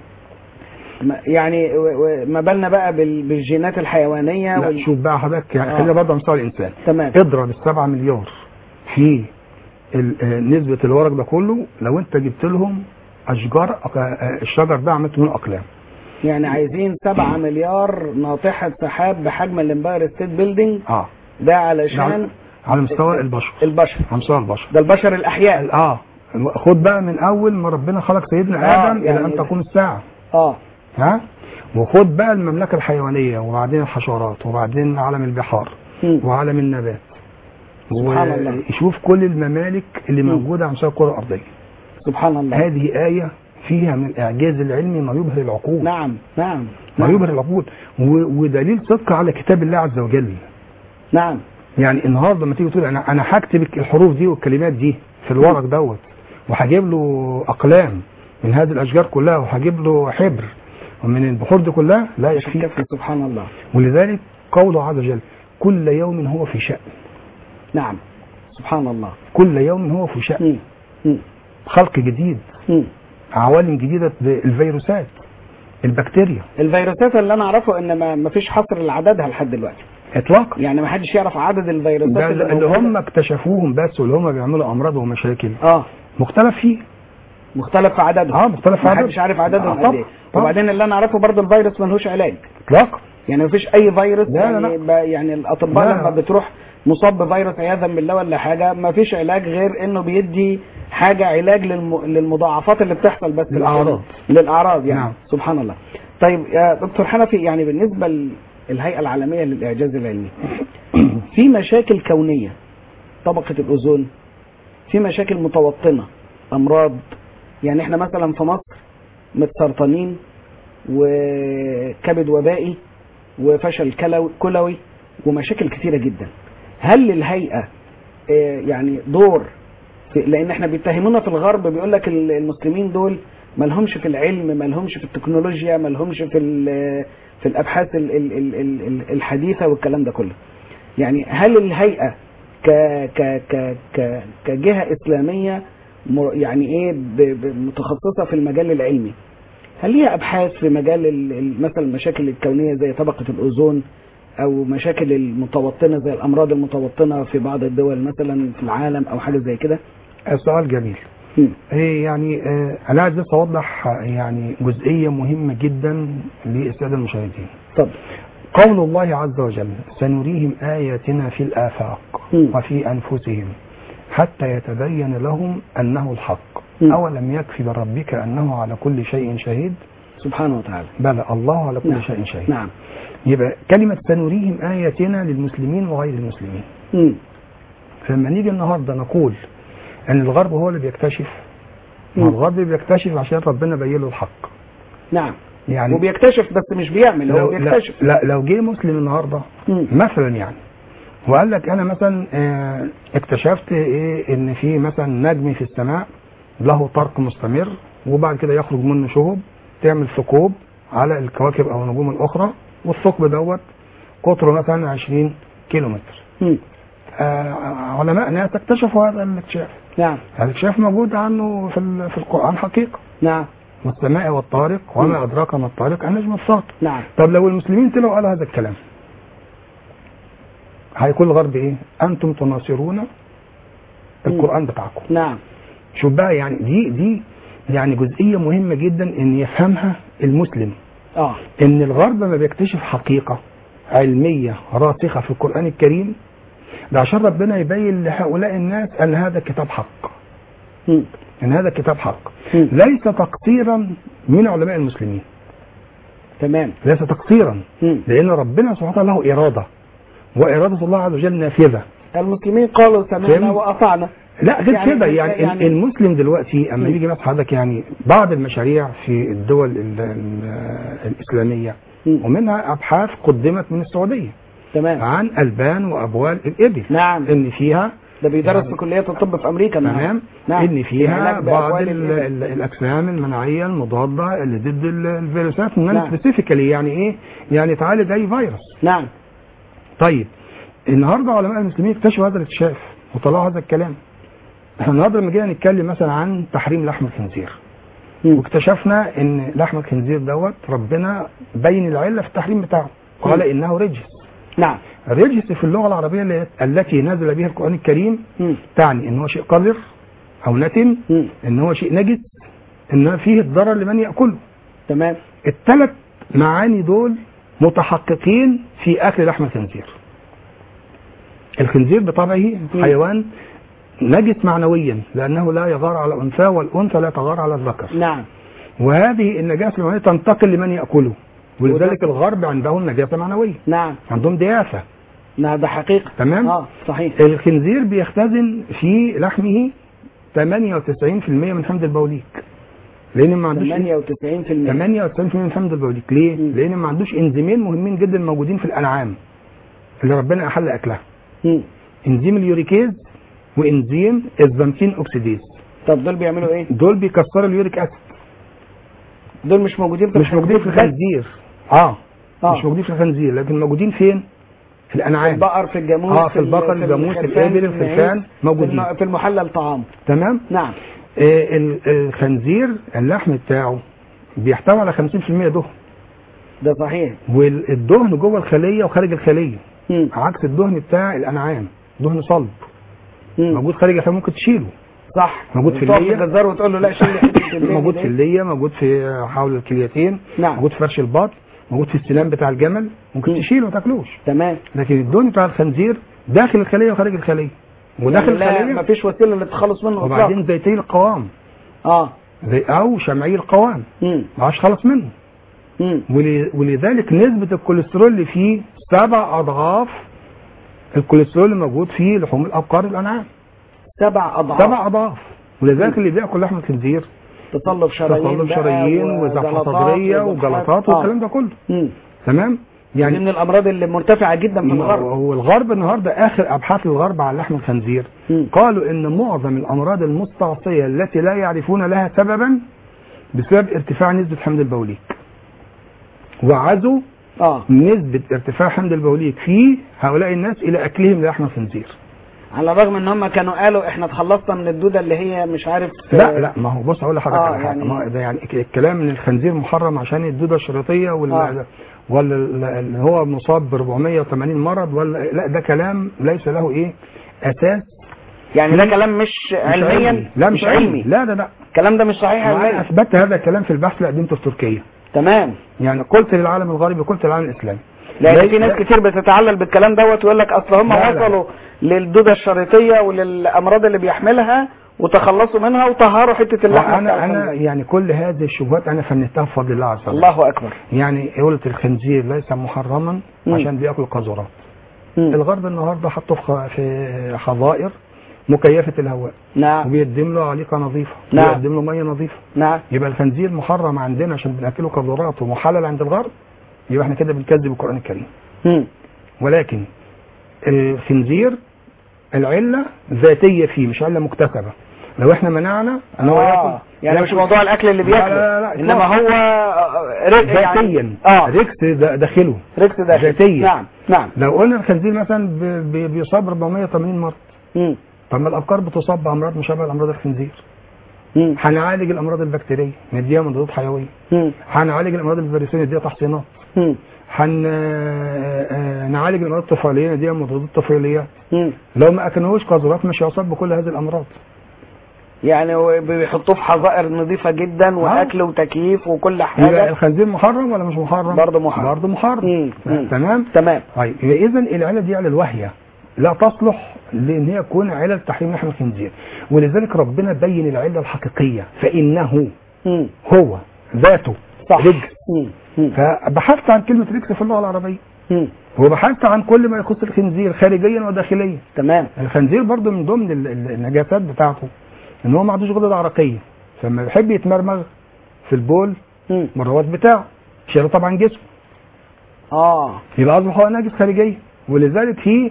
ما- يعني و- و- ما بالنا بقى بال- بالجينات الحيوانيه لا وال... شوف بقى حضرتك يعني آه. خلينا برضه على مستوى الانسان تمام اضرب السبعة مليار في ال- آه، نسبة الورق ده كله لو انت جبت لهم اشجار أق- آه، الشجر ده عملت منه اقلام يعني عايزين 7 مليار ناطحه سحاب بحجم الامباير ستيت بيلدينج اه ده علشان على- على مستوى البشر البشر على مستوى البشر ده البشر الاحياء اه خد بقى من اول ما ربنا خلق سيدنا آه، ادم يعني الى ان تكون الساعه اه ها وخد بقى المملكه الحيوانيه وبعدين الحشرات وبعدين عالم البحار مم. وعالم النبات سبحان الله. وشوف كل الممالك اللي مم. موجوده على مستوى الكره الارضيه سبحان الله هذه آية فيها من الإعجاز العلمي ما يبهر العقول نعم نعم ما نعم. يبهر العقول و- ودليل صدق على كتاب الله عز وجل نعم يعني النهارده لما تيجي تقول انا انا هكتب الحروف دي والكلمات دي في الورق دوت وهجيب له اقلام من هذه الاشجار كلها وهجيب له حبر ومن البحور دي كلها لا مش يكفي كفي سبحان الله ولذلك قوله عز وجل كل يوم هو في شأن نعم سبحان الله كل يوم هو في شأن مم. مم. خلق جديد مم. عوالم جديدة الفيروسات البكتيريا الفيروسات اللي انا اعرفه ان ما ما فيش حصر لعددها لحد دلوقتي اطلاقا يعني ما حدش يعرف عدد الفيروسات ده اللي موجودة. هم اكتشفوهم بس واللي هم بيعملوا امراض ومشاكل اه مختلف فيه مختلف في عددهم اه مختلف في ما عددهم. حدش عارف عددهم آه، قد طبعا، ايه طبعا. وبعدين اللي انا اعرفه برضه الفيروس ملهوش علاج اطلاقا يعني ما فيش اي فيروس لا، لا، يعني, لا. ب- يعني الاطباء لا، لما لا. بتروح مصاب بفيروس عياذا بالله ولا حاجه ما فيش علاج غير انه بيدي حاجه علاج للم... للمضاعفات اللي بتحصل بس للأعراض. للاعراض يعني نعم. سبحان الله طيب يا دكتور حنفي يعني بالنسبه للهيئه العالميه للاعجاز العلمي في مشاكل كونيه طبقه الاوزون في مشاكل متوطنه امراض يعني احنا مثلا في مصر متسرطنين وكبد وبائي وفشل كلوي كلوي ومشاكل كثيره جدا هل للهيئه آه، يعني دور في لان احنا بيتهمونا في الغرب بيقول لك ال- المسلمين دول ما لهمش في العلم ما لهمش في التكنولوجيا ما لهمش في ال- في الابحاث ال- ال- ال- ال- ال- الحديثه والكلام ده كله يعني هل الهيئه ك ك ك ك كجهه اسلاميه م- يعني ايه ب- ب- متخصصه في المجال العلمي هل ليها ابحاث في مجال ال- ال- مثلا المشاكل الكونيه زي طبقه الاوزون او مشاكل المتوطنه زي الامراض المتوطنه في بعض الدول مثلا في العالم او حاجه زي كده سؤال جميل مم. إيه يعني آه، انا عايز بس اوضح آه، يعني جزئيه مهمه جدا للساده المشاهدين طب قول الله عز وجل سنريهم اياتنا في الافاق مم. وفي انفسهم حتى يتبين لهم انه الحق مم. اولم يكفي بربك انه على كل شيء شهيد سبحانه وتعالى بلى الله على كل نعم. شيء شهيد نعم يبقى كلمه سنريهم اياتنا للمسلمين وغير المسلمين مم. لما نيجي النهارده نقول ان الغرب هو اللي بيكتشف ما مم. الغرب بيكتشف عشان ربنا بين له الحق نعم يعني وبيكتشف بس مش بيعمل هو لو لا, بيكتشف لا لو جه مسلم النهارده مم. مثلا يعني وقال لك انا مثلا آه، اكتشفت ايه ان في مثلا نجم في السماء له طرق مستمر وبعد كده يخرج منه شهب تعمل ثقوب على الكواكب او النجوم الاخرى والثقب دوت قطره مثلا 20 كيلو متر مم. آه علماء ناس اكتشفوا هذا الاكتشاف نعم هذا الاكتشاف موجود عنه في ال- في القران حقيقه نعم والسماء والطارق وما ادراك ما الطارق النجم الساطع نعم طب لو المسلمين طلعوا قالوا هذا الكلام هيكون الغرب ايه؟ انتم تناصرون القران بتاعكم نعم شوف بقى يعني دي دي يعني جزئيه مهمه جدا ان يفهمها المسلم اه ان الغرب ما بيكتشف حقيقه علميه راسخه في القران الكريم ده عشان ربنا يبين لهؤلاء الناس ان هذا كتاب حق مم. ان هذا كتاب حق مم. ليس تقصيرا من علماء المسلمين تمام ليس تقصيرا مم. لان ربنا سبحانه وتعالى له اراده واراده الله عز وجل نافذه المسلمين قالوا سمعنا فهمت؟ واطعنا لا غير يعني- كده يعني, يعني- يعني المسلم دلوقتي اما مم. يجي مثلا حضرتك يعني بعض المشاريع في الدول ال ال الاسلاميه مم. ومنها ابحاث قدمت من السعوديه تمام عن البان وابوال الابل نعم ان فيها ده بيدرس يعني- في كلية الطب في أمريكا النهاردة. تمام نعم ان فيها العلاج بعض بأبوال ال الإبل. ال الاجسام المناعيه المضاده اللي ضد ال- الفيروسات نعم. نعم. سبيسيفيكالي يعني ايه يعني تعالج اي فيروس نعم طيب النهارده علماء المسلمين اكتشفوا هذا الاكتشاف وطلعوا هذا الكلام احنا النهارده لما جينا نتكلم مثلا عن تحريم لحم الخنزير مم. واكتشفنا ان لحم الخنزير دوت ربنا بين العله في التحريم بتاعه قال مم. انه رجس نعم الرجس في اللغه العربيه اللي- التي نزل بها القران الكريم مم. تعني ان هو شيء قذر او نتن مم. ان هو شيء نجس ان فيه الضرر لمن ياكله تمام الثلاث معاني دول متحققين في اكل لحم الخنزير الخنزير بطبعه حيوان نجس معنويا لانه لا يغار على الانثى والانثى لا تغار على الذكر نعم وهذه النجاسه المعنويه تنتقل لمن ياكله ولذلك الغرب عندهم نجاسه معنويه نعم عندهم ديافه نعم ده حقيقة تمام اه صحيح الخنزير بيختزن في لحمه 98% من حمض البوليك لان ما عندوش 98% 98% من حمض البوليك ليه؟ مم. لان ما عندوش انزيمين مهمين جدا موجودين في الانعام اللي ربنا احل اكلها مم. انزيم اليوريكيز وانزيم الزنتين اوكسيديز طب دول بيعملوا ايه؟ دول بيكسروا اليوريك اسيد دول مش موجودين في مش موجودين في الخنزير الخنزير اه آه. مش موجودين في الخنزير لكن موجودين فين؟ في في الانعام البقر في الجاموس آه، في البقر، ال- الجاموس، الخرفان، الإبل، في الخرفان المعيز، موجودين. في الم- في المحلل طعام تمام؟ نعم آه، ال- الخنزير اللحم بتاعه بيحتوي على 50% دهن ده صحيح والدهن جوه الخليه وخارج الخليه مم. عكس الدهن بتاع الانعام دهن صلب مم. موجود خارج الخليه ممكن تشيله صح موجود في تقف اللية. الجزار وتقول له لا شيل لي حته اللية موجود دي. في الليه موجود في حول الكليتين نعم موجود في فرش البطن موجود في السنان بتاع الجمل ممكن مم. تشيله ما تاكلوش تمام لكن الدهن بتاع الخنزير داخل الخليه وخارج الخليه وداخل يعني لا الخليه مفيش وسيله للتخلص منه إطلاقاً. وبعدين زيتي القوام اه زي او شمعي القوام مم. ما عادش خلص منه مم. ول- ولذلك نسبة الكوليسترول اللي فيه سبع أضعاف الكوليسترول اللي موجود في لحوم الأبقار الأنعام سبع اضعاف سبع أضعاف ولذلك اللي بياكل لحم الخنزير تصلب شرايين تصلب بقى شرايين وزفة وجلطات صدرية وجلطات. وجلطات آه. والكلام ده كله مم. تمام دي يعني من الامراض اللي مرتفعه جدا في الغرب هو الغرب النهارده اخر ابحاث الغرب عن لحم الخنزير مم. قالوا ان معظم الامراض المستعصيه التي لا يعرفون لها سببا بسبب ارتفاع نسبه حمض البوليك وعزوا اه نسبة ارتفاع حمض البوليك في هؤلاء الناس إلى أكلهم لحم الخنزير. على الرغم ان هم كانوا قالوا احنا اتخلصنا من الدوده اللي هي مش عارف لا لا ما هو بص أقول لحضرتك آه، على حاجة يعني- ما ده يعني الكلام إن الخنزير محرم عشان الدودة الشريطية ولا آه. ولا ال- اللي هو مصاب ب 480 مرض ولا لا ده كلام ليس له إيه أساس يعني ده كلام مش مش علميا لا مش علمي لا لا لا الكلام ده مش صحيح وأنا علميا أثبت هذا الكلام في البحث اللي قدمته في تركيا تمام يعني قلت للعالم الغربي قلت للعالم الإسلامي لان لا- في ناس لا. كتير بتتعلل بالكلام دوت ويقول لك اصل هم لا، لا. وصلوا للدوده الشريطيه وللامراض اللي بيحملها وتخلصوا منها وطهروا حته اللحمه بتاع انا انا الخنزير. يعني كل هذه الشبهات انا فنتها بفضل الله عز وجل الله اكبر يعني قلت الخنزير ليس محرما مم. عشان بياكل قذورات مم. الغرب النهارده حطه في خ- في حظائر مكيفه الهواء نعم وبيقدم له عليقه نظيفه نعم. وبيقدم له ميه نظيفه نعم يبقى الخنزير محرم عندنا عشان بناكله كذرات ومحلل عند الغرب يبقى احنا كده بنكذب القران الكريم مم. ولكن الخنزير العله ذاتيه فيه مش عله مكتسبه لو احنا منعنا ان هو آه. ياكل يعني مش ياكل- موضوع الاكل اللي لا، بياكله لا، لا، انما هو آه، رق- يعني ذاتيا اه ريكس دا- داخله ريكس داخل ذاتيا. نعم نعم لو قلنا الخنزير مثلا ب- ب- بيصاب 480 مرض مم. طب ما الابقار بتصاب بامراض مشابهه لامراض الخنزير مم. هنعالج الامراض البكتيريه نديها مضادات حيويه مم. هنعالج الامراض الفيروسيه نديها تحصينات مم. هن آه، آه، نعالج الامراض الطفيليه نديها مضادات طفيليات مم. لو ما اكلناهوش قذرات مش هيصاب بكل هذه الامراض يعني هو بيحطوه في حظائر نظيفه جدا واكل وتكييف وكل يبقى حاجه الخنزير محرم ولا مش محرم؟ برضه محرم. برضه محرم مم. مم. تمام؟ تمام طيب يبقى اذا العله دي علل واهيه لا تصلح لان هي تكون علل تحريم لحم الخنزير ولذلك ربنا بين العله الحقيقيه فانه مم. هو ذاته صح رجس مم. مم. فبحثت عن كلمه رجس في اللغه العربيه مم. وبحثت عن كل ما يخص الخنزير خارجيا وداخليا تمام الخنزير برضه من ضمن ال- ال- النجاسات بتاعته ان هو ما عندوش غدد عرقيه فلما بيحب يتمرمغ في البول مم. الرواد بتاعه شايله طبعا جسمه اه يبقى اصبح هو نجس خارجيا ولذلك في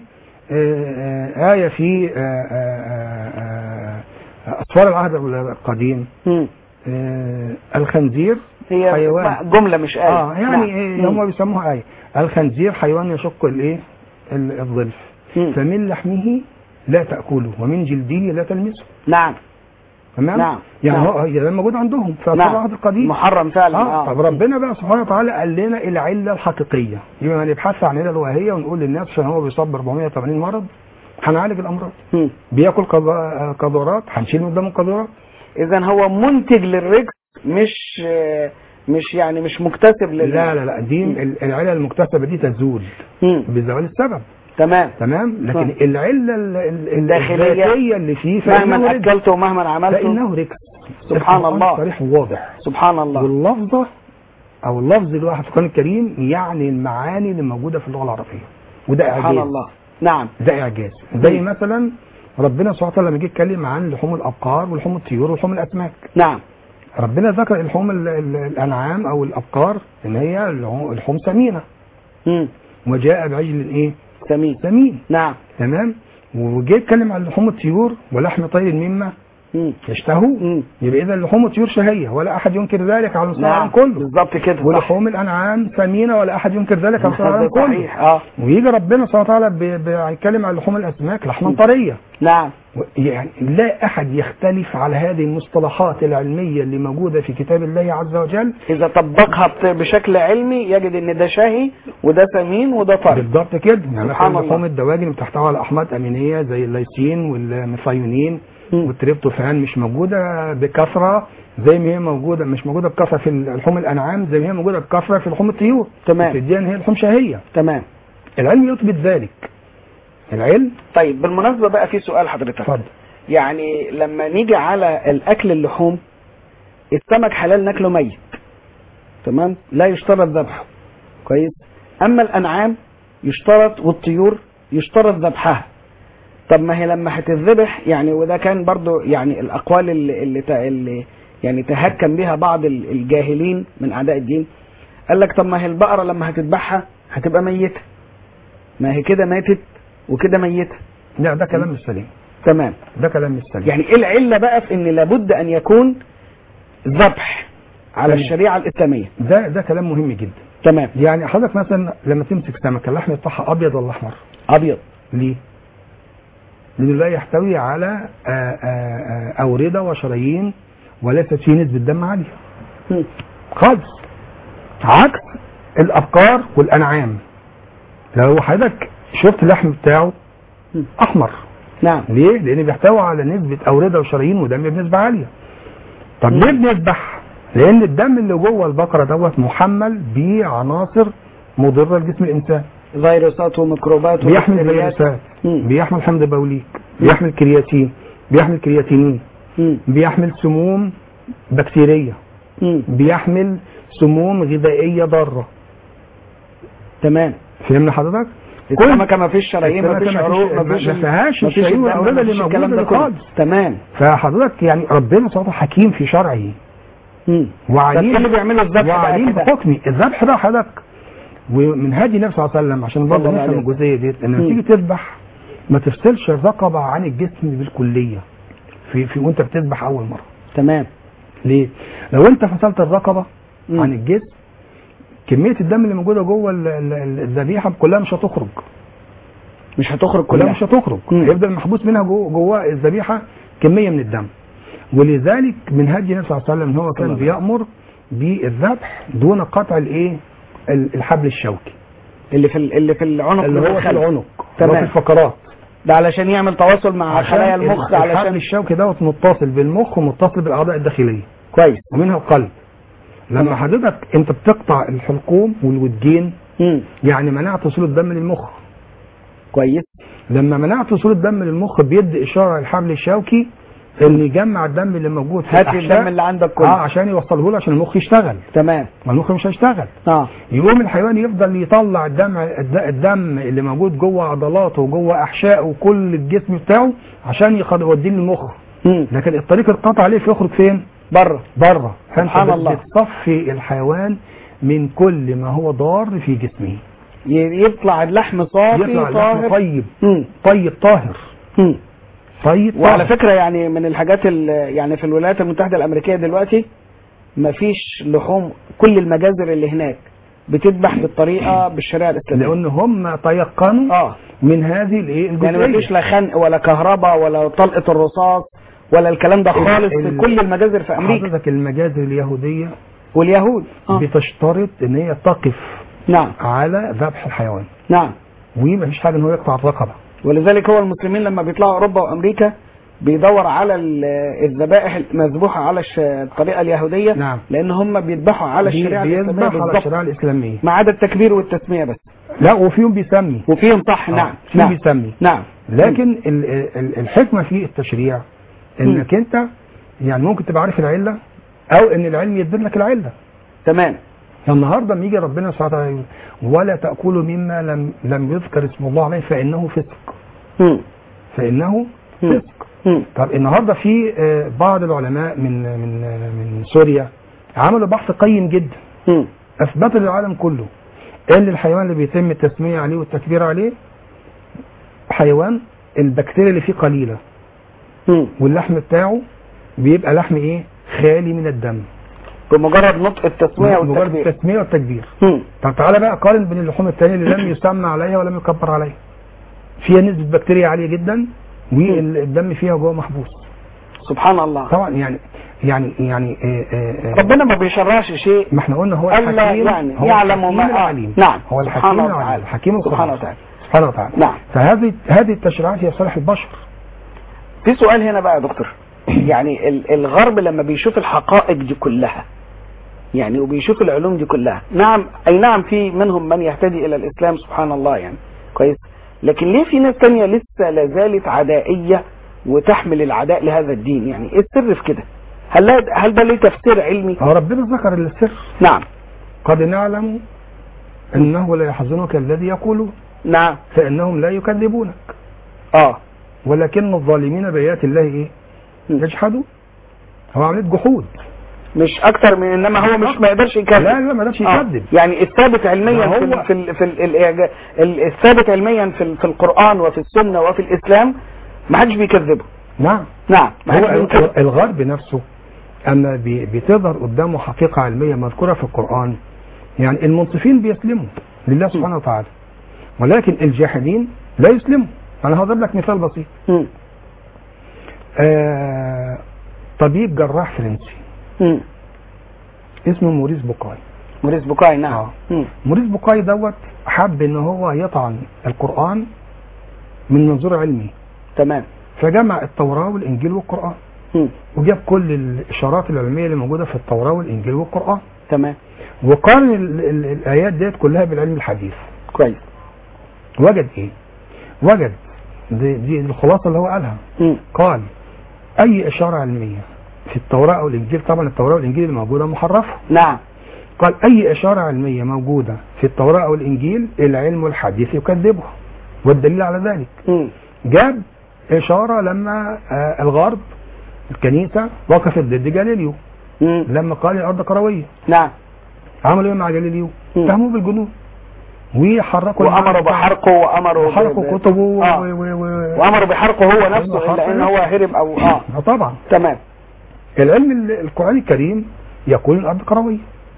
آه، آه، آية في آه، آه، آه، آه، أسفار العهد القديم مم. آه، الخنزير هي حيوان. اسمها جمله مش آية اه يعني نعم. إيه هم بيسموها آية الخنزير حيوان يشق الايه ال- الظلف مم. فمن لحمه لا تأكله ومن جلده لا تلمسه نعم تمام نعم. يعني نعم. هو هي ده موجود عندهم في أسفار نعم العهد القديم محرم فعلا اه طب ربنا بقى سبحانه وتعالى قال لنا العله الحقيقيه يبقى ما نبحث عن علل وهيه ونقول للناس عشان هو بيصاب ب 480 مرض هنعالج الامراض مم. بياكل قضا- قذورات هنشيل من قدامه قذورات اذا هو منتج للرجس مش آه، مش يعني مش مكتسب لل لا لا لا دي ال- العله المكتسبه دي تزول مم. بزوال السبب تمام تمام لكن نعم. العله ال- ال- الداخلية. الذاتيه اللي فيه فانه مهما رجس اكلته ومهما عملته فانه رجس سبحان القرآن الله. صريح وواضح سبحان الله واللفظه او اللفظ الواحد في القران الكريم يعني المعاني اللي موجوده في اللغه العربيه وده سبحان اعجاز الله نعم ده اعجاز زي مم. مثلا ربنا سبحانه وتعالى لما جه يتكلم عن لحوم الابقار ولحوم الطيور ولحوم الاسماك نعم ربنا ذكر لحوم ال- ال- الانعام او الابقار ان هي لحوم لحوم سمينه مم. وجاء بعجل ايه سمين سمين نعم تمام وجه يتكلم عن لحوم الطيور ولحم طير مما مم. يشتهوا مم. يبقى اذا لحوم الطيور شهيه ولا احد ينكر ذلك على مستوى العالم نعم كله بالظبط كده صح. ولحوم الانعام سمينه ولا احد ينكر ذلك على مستوى العالم ده كله صحيح اه ويجي ربنا سبحانه وتعالى بي- بيتكلم عن لحوم الاسماك لحما طريه نعم يعني لا أحد يختلف على هذه المصطلحات العلمية اللي موجودة في كتاب الله عز وجل اذا طبقها بت- بشكل علمي يجد ان ده شهي وده سمين وده طري بالضبط كده يعني سبحان مثلا الله. لحوم الدواجن بتحتوي على أحماض أمينية زي الليسين والميثيونين مم. والتريبتوفان مش موجودة بكثرة زي ما هي موجودة مش موجودة بكثرة في لحوم الأنعام زي ما هي موجودة بكثرة في لحوم الطيور تمام بتديها إن هي لحوم شهية تمام العلم يثبت ذلك العلم طيب بالمناسبة بقى في سؤال حضرتك اتفضل يعني لما نيجي على الاكل اللحوم السمك حلال ناكله ميت تمام لا يشترط ذبحه كويس اما الانعام يشترط والطيور يشترط ذبحها طب ما هي لما هتتذبح يعني وده كان برضو يعني الاقوال اللي, اللي, ت- اللي يعني تهكم بها بعض ال- الجاهلين من اعداء الدين قال لك طب ما هي البقره لما هتذبحها هتبقى ميته ما هي كده ماتت وكده ميته لا ده كلام مش سليم تمام ده كلام مش سليم يعني ايه العله بقى في ان لابد ان يكون ذبح على تمام. الشريعه الاسلاميه ده ده كلام مهم جدا تمام يعني حضرتك مثلا لما تمسك سمكه اللحم بتاعها ابيض ولا احمر؟ ابيض ليه؟ لانه لا يحتوي على آه، آه، آه، اورده وشرايين وليست فيه نسبه دم عاليه مم. خالص عكس الابقار والانعام لو حضرتك شفت اللحم بتاعه مم. احمر نعم ليه؟ لان بيحتوي على نسبه اورده وشرايين ودم بنسبه عاليه طب مم. ليه بنذبح؟ لان الدم اللي جوه البقره دوت محمل بعناصر مضره لجسم الانسان فيروسات وميكروبات بيحمل وبكتيريات. فيروسات مم. بيحمل حمض بوليك بيحمل كرياتين بيحمل كرياتينين مم. بيحمل سموم بكتيريه مم. بيحمل سموم غذائيه ضاره تمام فهمنا حضرتك السمكه ما فيش شرايين ما السمكة فيش ما فيش- عروق ما ما- فيش ما فيهاش ما فيش الشرايين الدم، والأمراض ما اللي فيش الكلام موجودة ده دي كله خالص. تمام فحضرتك يعني ربنا سبحانه وتعالى حكيم في شرعه مم. وعليم طب إيه اللي بيعملوا الذبح بقى وعليم كده؟ بحكمي الذبح ده حضرتك ومن هدي النبي صلى الله عليه وسلم عشان برضه صلى الله نفهم عليه الجزئيه ديت لما مم. تيجي تذبح ما تفصلش الرقبه عن الجسم بالكليه في في وانت بتذبح اول مره تمام ليه؟ لو انت فصلت الرقبه مم. عن الجسم كميه الدم اللي موجوده جوه ال- ال- ال- الذبيحه كلها مش هتخرج مش هتخرج كلها كلها مش هتخرج مم. هيفضل محبوس منها جوه جوه الذبيحه كميه من الدم ولذلك من هدي النبي صلى الله عليه وسلم ان هو كان الله. بيامر بالذبح دون قطع الايه ال- الحبل الشوكي اللي في ال- اللي في العنق اللي من هو في الخلف. العنق تمام. اللي هو في الفقرات ده علشان يعمل تواصل مع خلايا المخ الحبل علشان الشوكي دوت متصل بالمخ ومتصل بالاعضاء الداخليه كويس ومنها القلب لما حضرتك انت بتقطع الحلقوم والودجين مم. يعني منعت وصول الدم للمخ كويس لما منعت وصول الدم للمخ بيدي اشاره للحبل الشوكي ان يجمع الدم اللي موجود في هات لي الأحشاء. الدم اللي عندك اه كله عشان يوصله له عشان المخ يشتغل تمام ما المخ مش هيشتغل اه يقوم الحيوان يفضل يطلع الدم الد- الدم اللي موجود جوه عضلاته وجوه احشائه وكل الجسم بتاعه عشان يخد- يوديه للمخ مم. لكن الطريق القطع عليه يخرج فين؟ بره بره فانت سبحان بت- الله. بتصفي الحيوان من كل ما هو ضار في جسمه ي- يطلع اللحم صافي يطلع اللحم طاهر طيب مم. طيب طاهر مم. طيب وعلى طاهر. فكرة يعني من الحاجات ال- يعني في الولايات المتحدة الأمريكية دلوقتي مفيش لحوم كل المجازر اللي هناك بتذبح بالطريقة بالشريعة الإسلامية لان هم تيقنوا اه من هذه الايه يعني مفيش الجزئيه لا خنق ولا كهرباء ولا طلقة الرصاص ولا الكلام ده ال- خالص ال- في كل المجازر في أمريكا حضرتك المجازر اليهوديه واليهود آه. بتشترط ان هي تقف نعم على ذبح الحيوان نعم ومفيش حاجه ان هو يقطع الرقبه ولذلك هو المسلمين لما بيطلعوا اوروبا وامريكا بيدور على ال- الذبائح المذبوحه على الش- الطريقه اليهوديه نعم. لان هم بيذبحوا على بي- الشريعه الاسلاميه بيذبح على بالضبط الشريعه الاسلاميه ما عدا التكبير والتسميه بس لا وفيهم بيسمي وفيهم صح آه، نعم فيهم نعم بيسمي نعم لكن ال- ال- الحكمه في التشريع انك انت يعني ممكن تبقى عارف العله او ان العلم يدبر لك العله تمام النهارده لما يجي ربنا سبحانه وتعالى يقول ولا تاكلوا مما لم لم يذكر اسم الله عليه فانه فسق مم. فانه مم. فسق مم. طب النهارده في آه، بعض العلماء من من آه، من سوريا عملوا بحث قيم جدا مم. اثبتوا للعالم كله ان الحيوان اللي بيتم التسميه عليه والتكبير عليه حيوان البكتيريا اللي فيه قليله مم. واللحم بتاعه بيبقى لحم ايه خالي من الدم بمجرد نطق التسميه مجرد والتكبير التسميه والتكبير مم. طب تعالى بقى قارن بين اللحوم التانية اللي لم يسمى عليها ولم يكبر عليها فيها نسبة بكتيريا عالية جدا والدم فيها جوه محبوس سبحان الله طبعا يعني يعني يعني آه آه آه ربنا ما بيشرعش شيء ما احنا قلنا هو الا الحكيم يعني هو يعلم الحكيم ما العليم نعم هو سبحانه الحكيم العليم وتعالى. الحكيم سبحانه الخبير. وتعالى سبحانه وتعالى نعم فهذه هذه التشريعات هي صالح البشر في سؤال هنا بقى يا دكتور يعني ال- الغرب لما بيشوف الحقائق دي كلها يعني وبيشوف العلوم دي كلها نعم اي نعم في منهم من يهتدي الى الاسلام سبحان الله يعني كويس لكن ليه في ناس تانية لسه لازالت عدائية وتحمل العداء لهذا الدين يعني ايه السر في كده هل لا- هل ده ليه تفسير علمي هو ربنا ذكر السر نعم قد نعلم انه لا يحزنك الذي يقوله نعم فانهم لا يكذبونك اه ولكن الظالمين بآيات الله ايه يجحدوا هو عمليه جحود مش اكتر من انما هو مش ما يقدرش يكذب لا لا ما قدرش آه. يكذب يعني الثابت علميا ما في هو- ال في ال في ال الإعجا- ال- الثابت علميا في ال- في القرآن وفي السنة وفي الإسلام ما حدش بيكذبه نعم نعم ما حدش هو بينكره الغرب نفسه اما بي- بتظهر قدامه حقيقه علميه مذكوره في القران يعني المنصفين بيسلموا لله سبحانه وتعالى ولكن الجاحدين لا يسلموا انا هضرب لك مثال بسيط مم. آه طبيب جراح فرنسي مم. اسمه موريس بوكاي موريس بوكاي نعم آه. مم. موريس بوكاي دوت حب ان هو يطعن القران من منظور علمي تمام فجمع التوراه والانجيل والقران مم. وجاب كل الاشارات العلميه اللي موجوده في التوراه والانجيل والقران تمام وقارن ال- ال- الايات ديت كلها بالعلم الحديث كويس وجد ايه وجد دي, دي الخلاصه اللي هو قالها مم. قال اي اشاره علميه في التوراه او الانجيل طبعا التوراه والانجيل اللي موجوده محرفه نعم قال أي إشارة علمية موجودة في التوراة أو الإنجيل العلم الحديث يكذبها والدليل على ذلك مم. جاب إشارة لما آه، الغرب الكنيسة وقفت ضد جاليليو مم. لما قال الأرض كروية نعم عملوا إيه مع جاليليو؟ مم. اتهموه بالجنون وحركوا وامروا بحرقه وامروا ب- وحرقوا ب- كتبه و... آه. و... و... وامروا بحرقه هو نفسه وحرقه الا ان هو هرب او اه آه طبعا تمام العلم ال- القرآن الكريم يقول الأرض كروية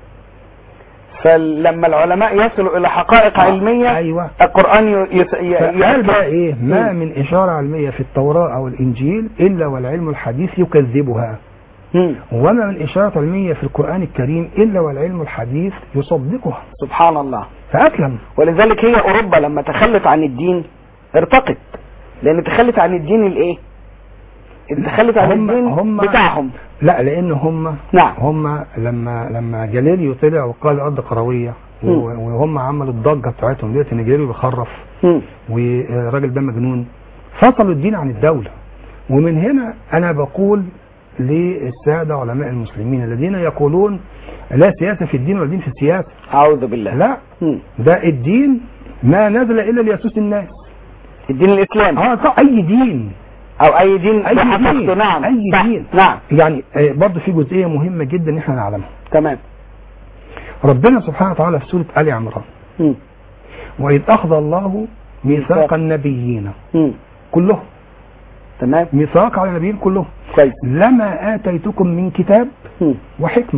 فلما العلماء يصلوا الى حقائق علميه أيوه القران ي- يس- ي- فقال بقى يأتي- ايه ما مم. من اشاره علميه في التوراه او الانجيل الا والعلم الحديث يكذبها مم. وما من اشاره علميه في القران الكريم الا والعلم الحديث يصدقها سبحان الله فاسلم ولذلك هي اوروبا لما تخلت عن الدين ارتقت لان تخلت عن الدين الايه تخلت عن هم- الدين هم- بتاعهم لا لان هم نعم. هم لما لما جاليليو طلع وقال الارض كرويه و- مم. وهم عملوا الضجه بتاعتهم ديت ان جاليليو بيخرف مم. والراجل ده مجنون فصلوا الدين عن الدوله ومن هنا انا بقول للساده علماء المسلمين الذين يقولون لا سياسه في الدين ولا دين في السياسه اعوذ بالله لا مم. ده الدين ما نزل الا ليسوس الناس الدين الاسلامي اه طب اي دين او اي دين اي بحثته، دين نعم اي صح. دين نعم يعني آه، برضه في جزئيه مهمه جدا ان احنا نعلمها تمام ربنا سبحانه وتعالى في سوره ال عمران مم. واذ اخذ الله ميثاق. ميثاق النبيين مم. كلهم تمام ميثاق على النبيين كلهم كويس لما اتيتكم من كتاب مم. وحكمه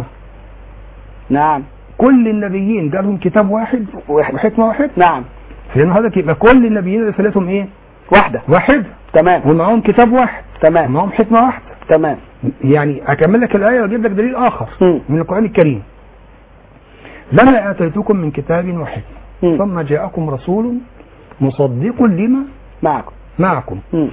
نعم كل النبيين جالهم كتاب واحد واحد. وحكمه واحد نعم فإن هذا يبقى كل النبيين رسالتهم ايه؟ واحدة واحد تمام ومعاهم كتاب واحد تمام ومعاهم حكمه واحده تمام يعني اكمل لك الايه واجيب لك دليل اخر مم. من القران الكريم لما اتيتكم من كتاب وحكمه مم. ثم جاءكم رسول مصدق لما معكم معكم مم.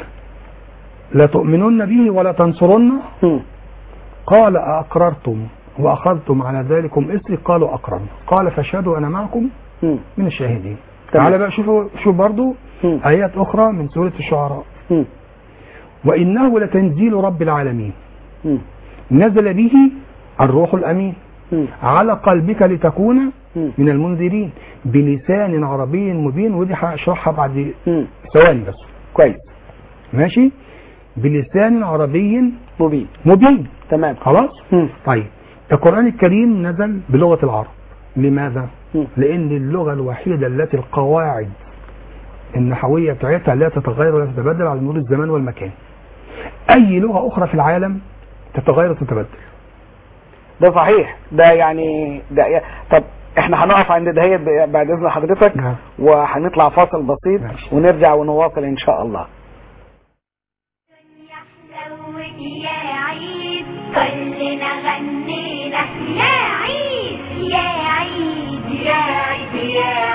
لتؤمنن به ولا تنصرنه مم. قال أأقررتم وأخذتم على ذلكم إسري قالوا أقررنا قال فاشهدوا أنا معكم مم. من الشاهدين تمام. تعالى بقى شوفوا شوف برضو مم. آيات أخرى من سورة الشعراء مم. وإنه لتنزيل رب العالمين مم. نزل به الروح الأمين مم. على قلبك لتكون مم. من المنذرين بلسان عربي مبين ودي هشرحها بعد مم. ثواني بس كويس ماشي بلسان عربي مبين مبين تمام خلاص مم. طيب القرآن الكريم نزل بلغة العرب لماذا؟ مم. لأن اللغة الوحيدة التي القواعد النحوية بتاعتها لا تتغير ولا تتبدل على مرور الزمان والمكان أي لغة أخرى في العالم تتغير وتتبدل ده صحيح ده يعني ده ي- طب احنا هنقف عند دهيت ب- بعد اذن حضرتك نعم. وهنطلع فاصل بسيط ماشي. ونرجع ونواصل ان شاء الله يحلوك يا عيد كلنا غنينا يا عيد يا عيد يا عيد يا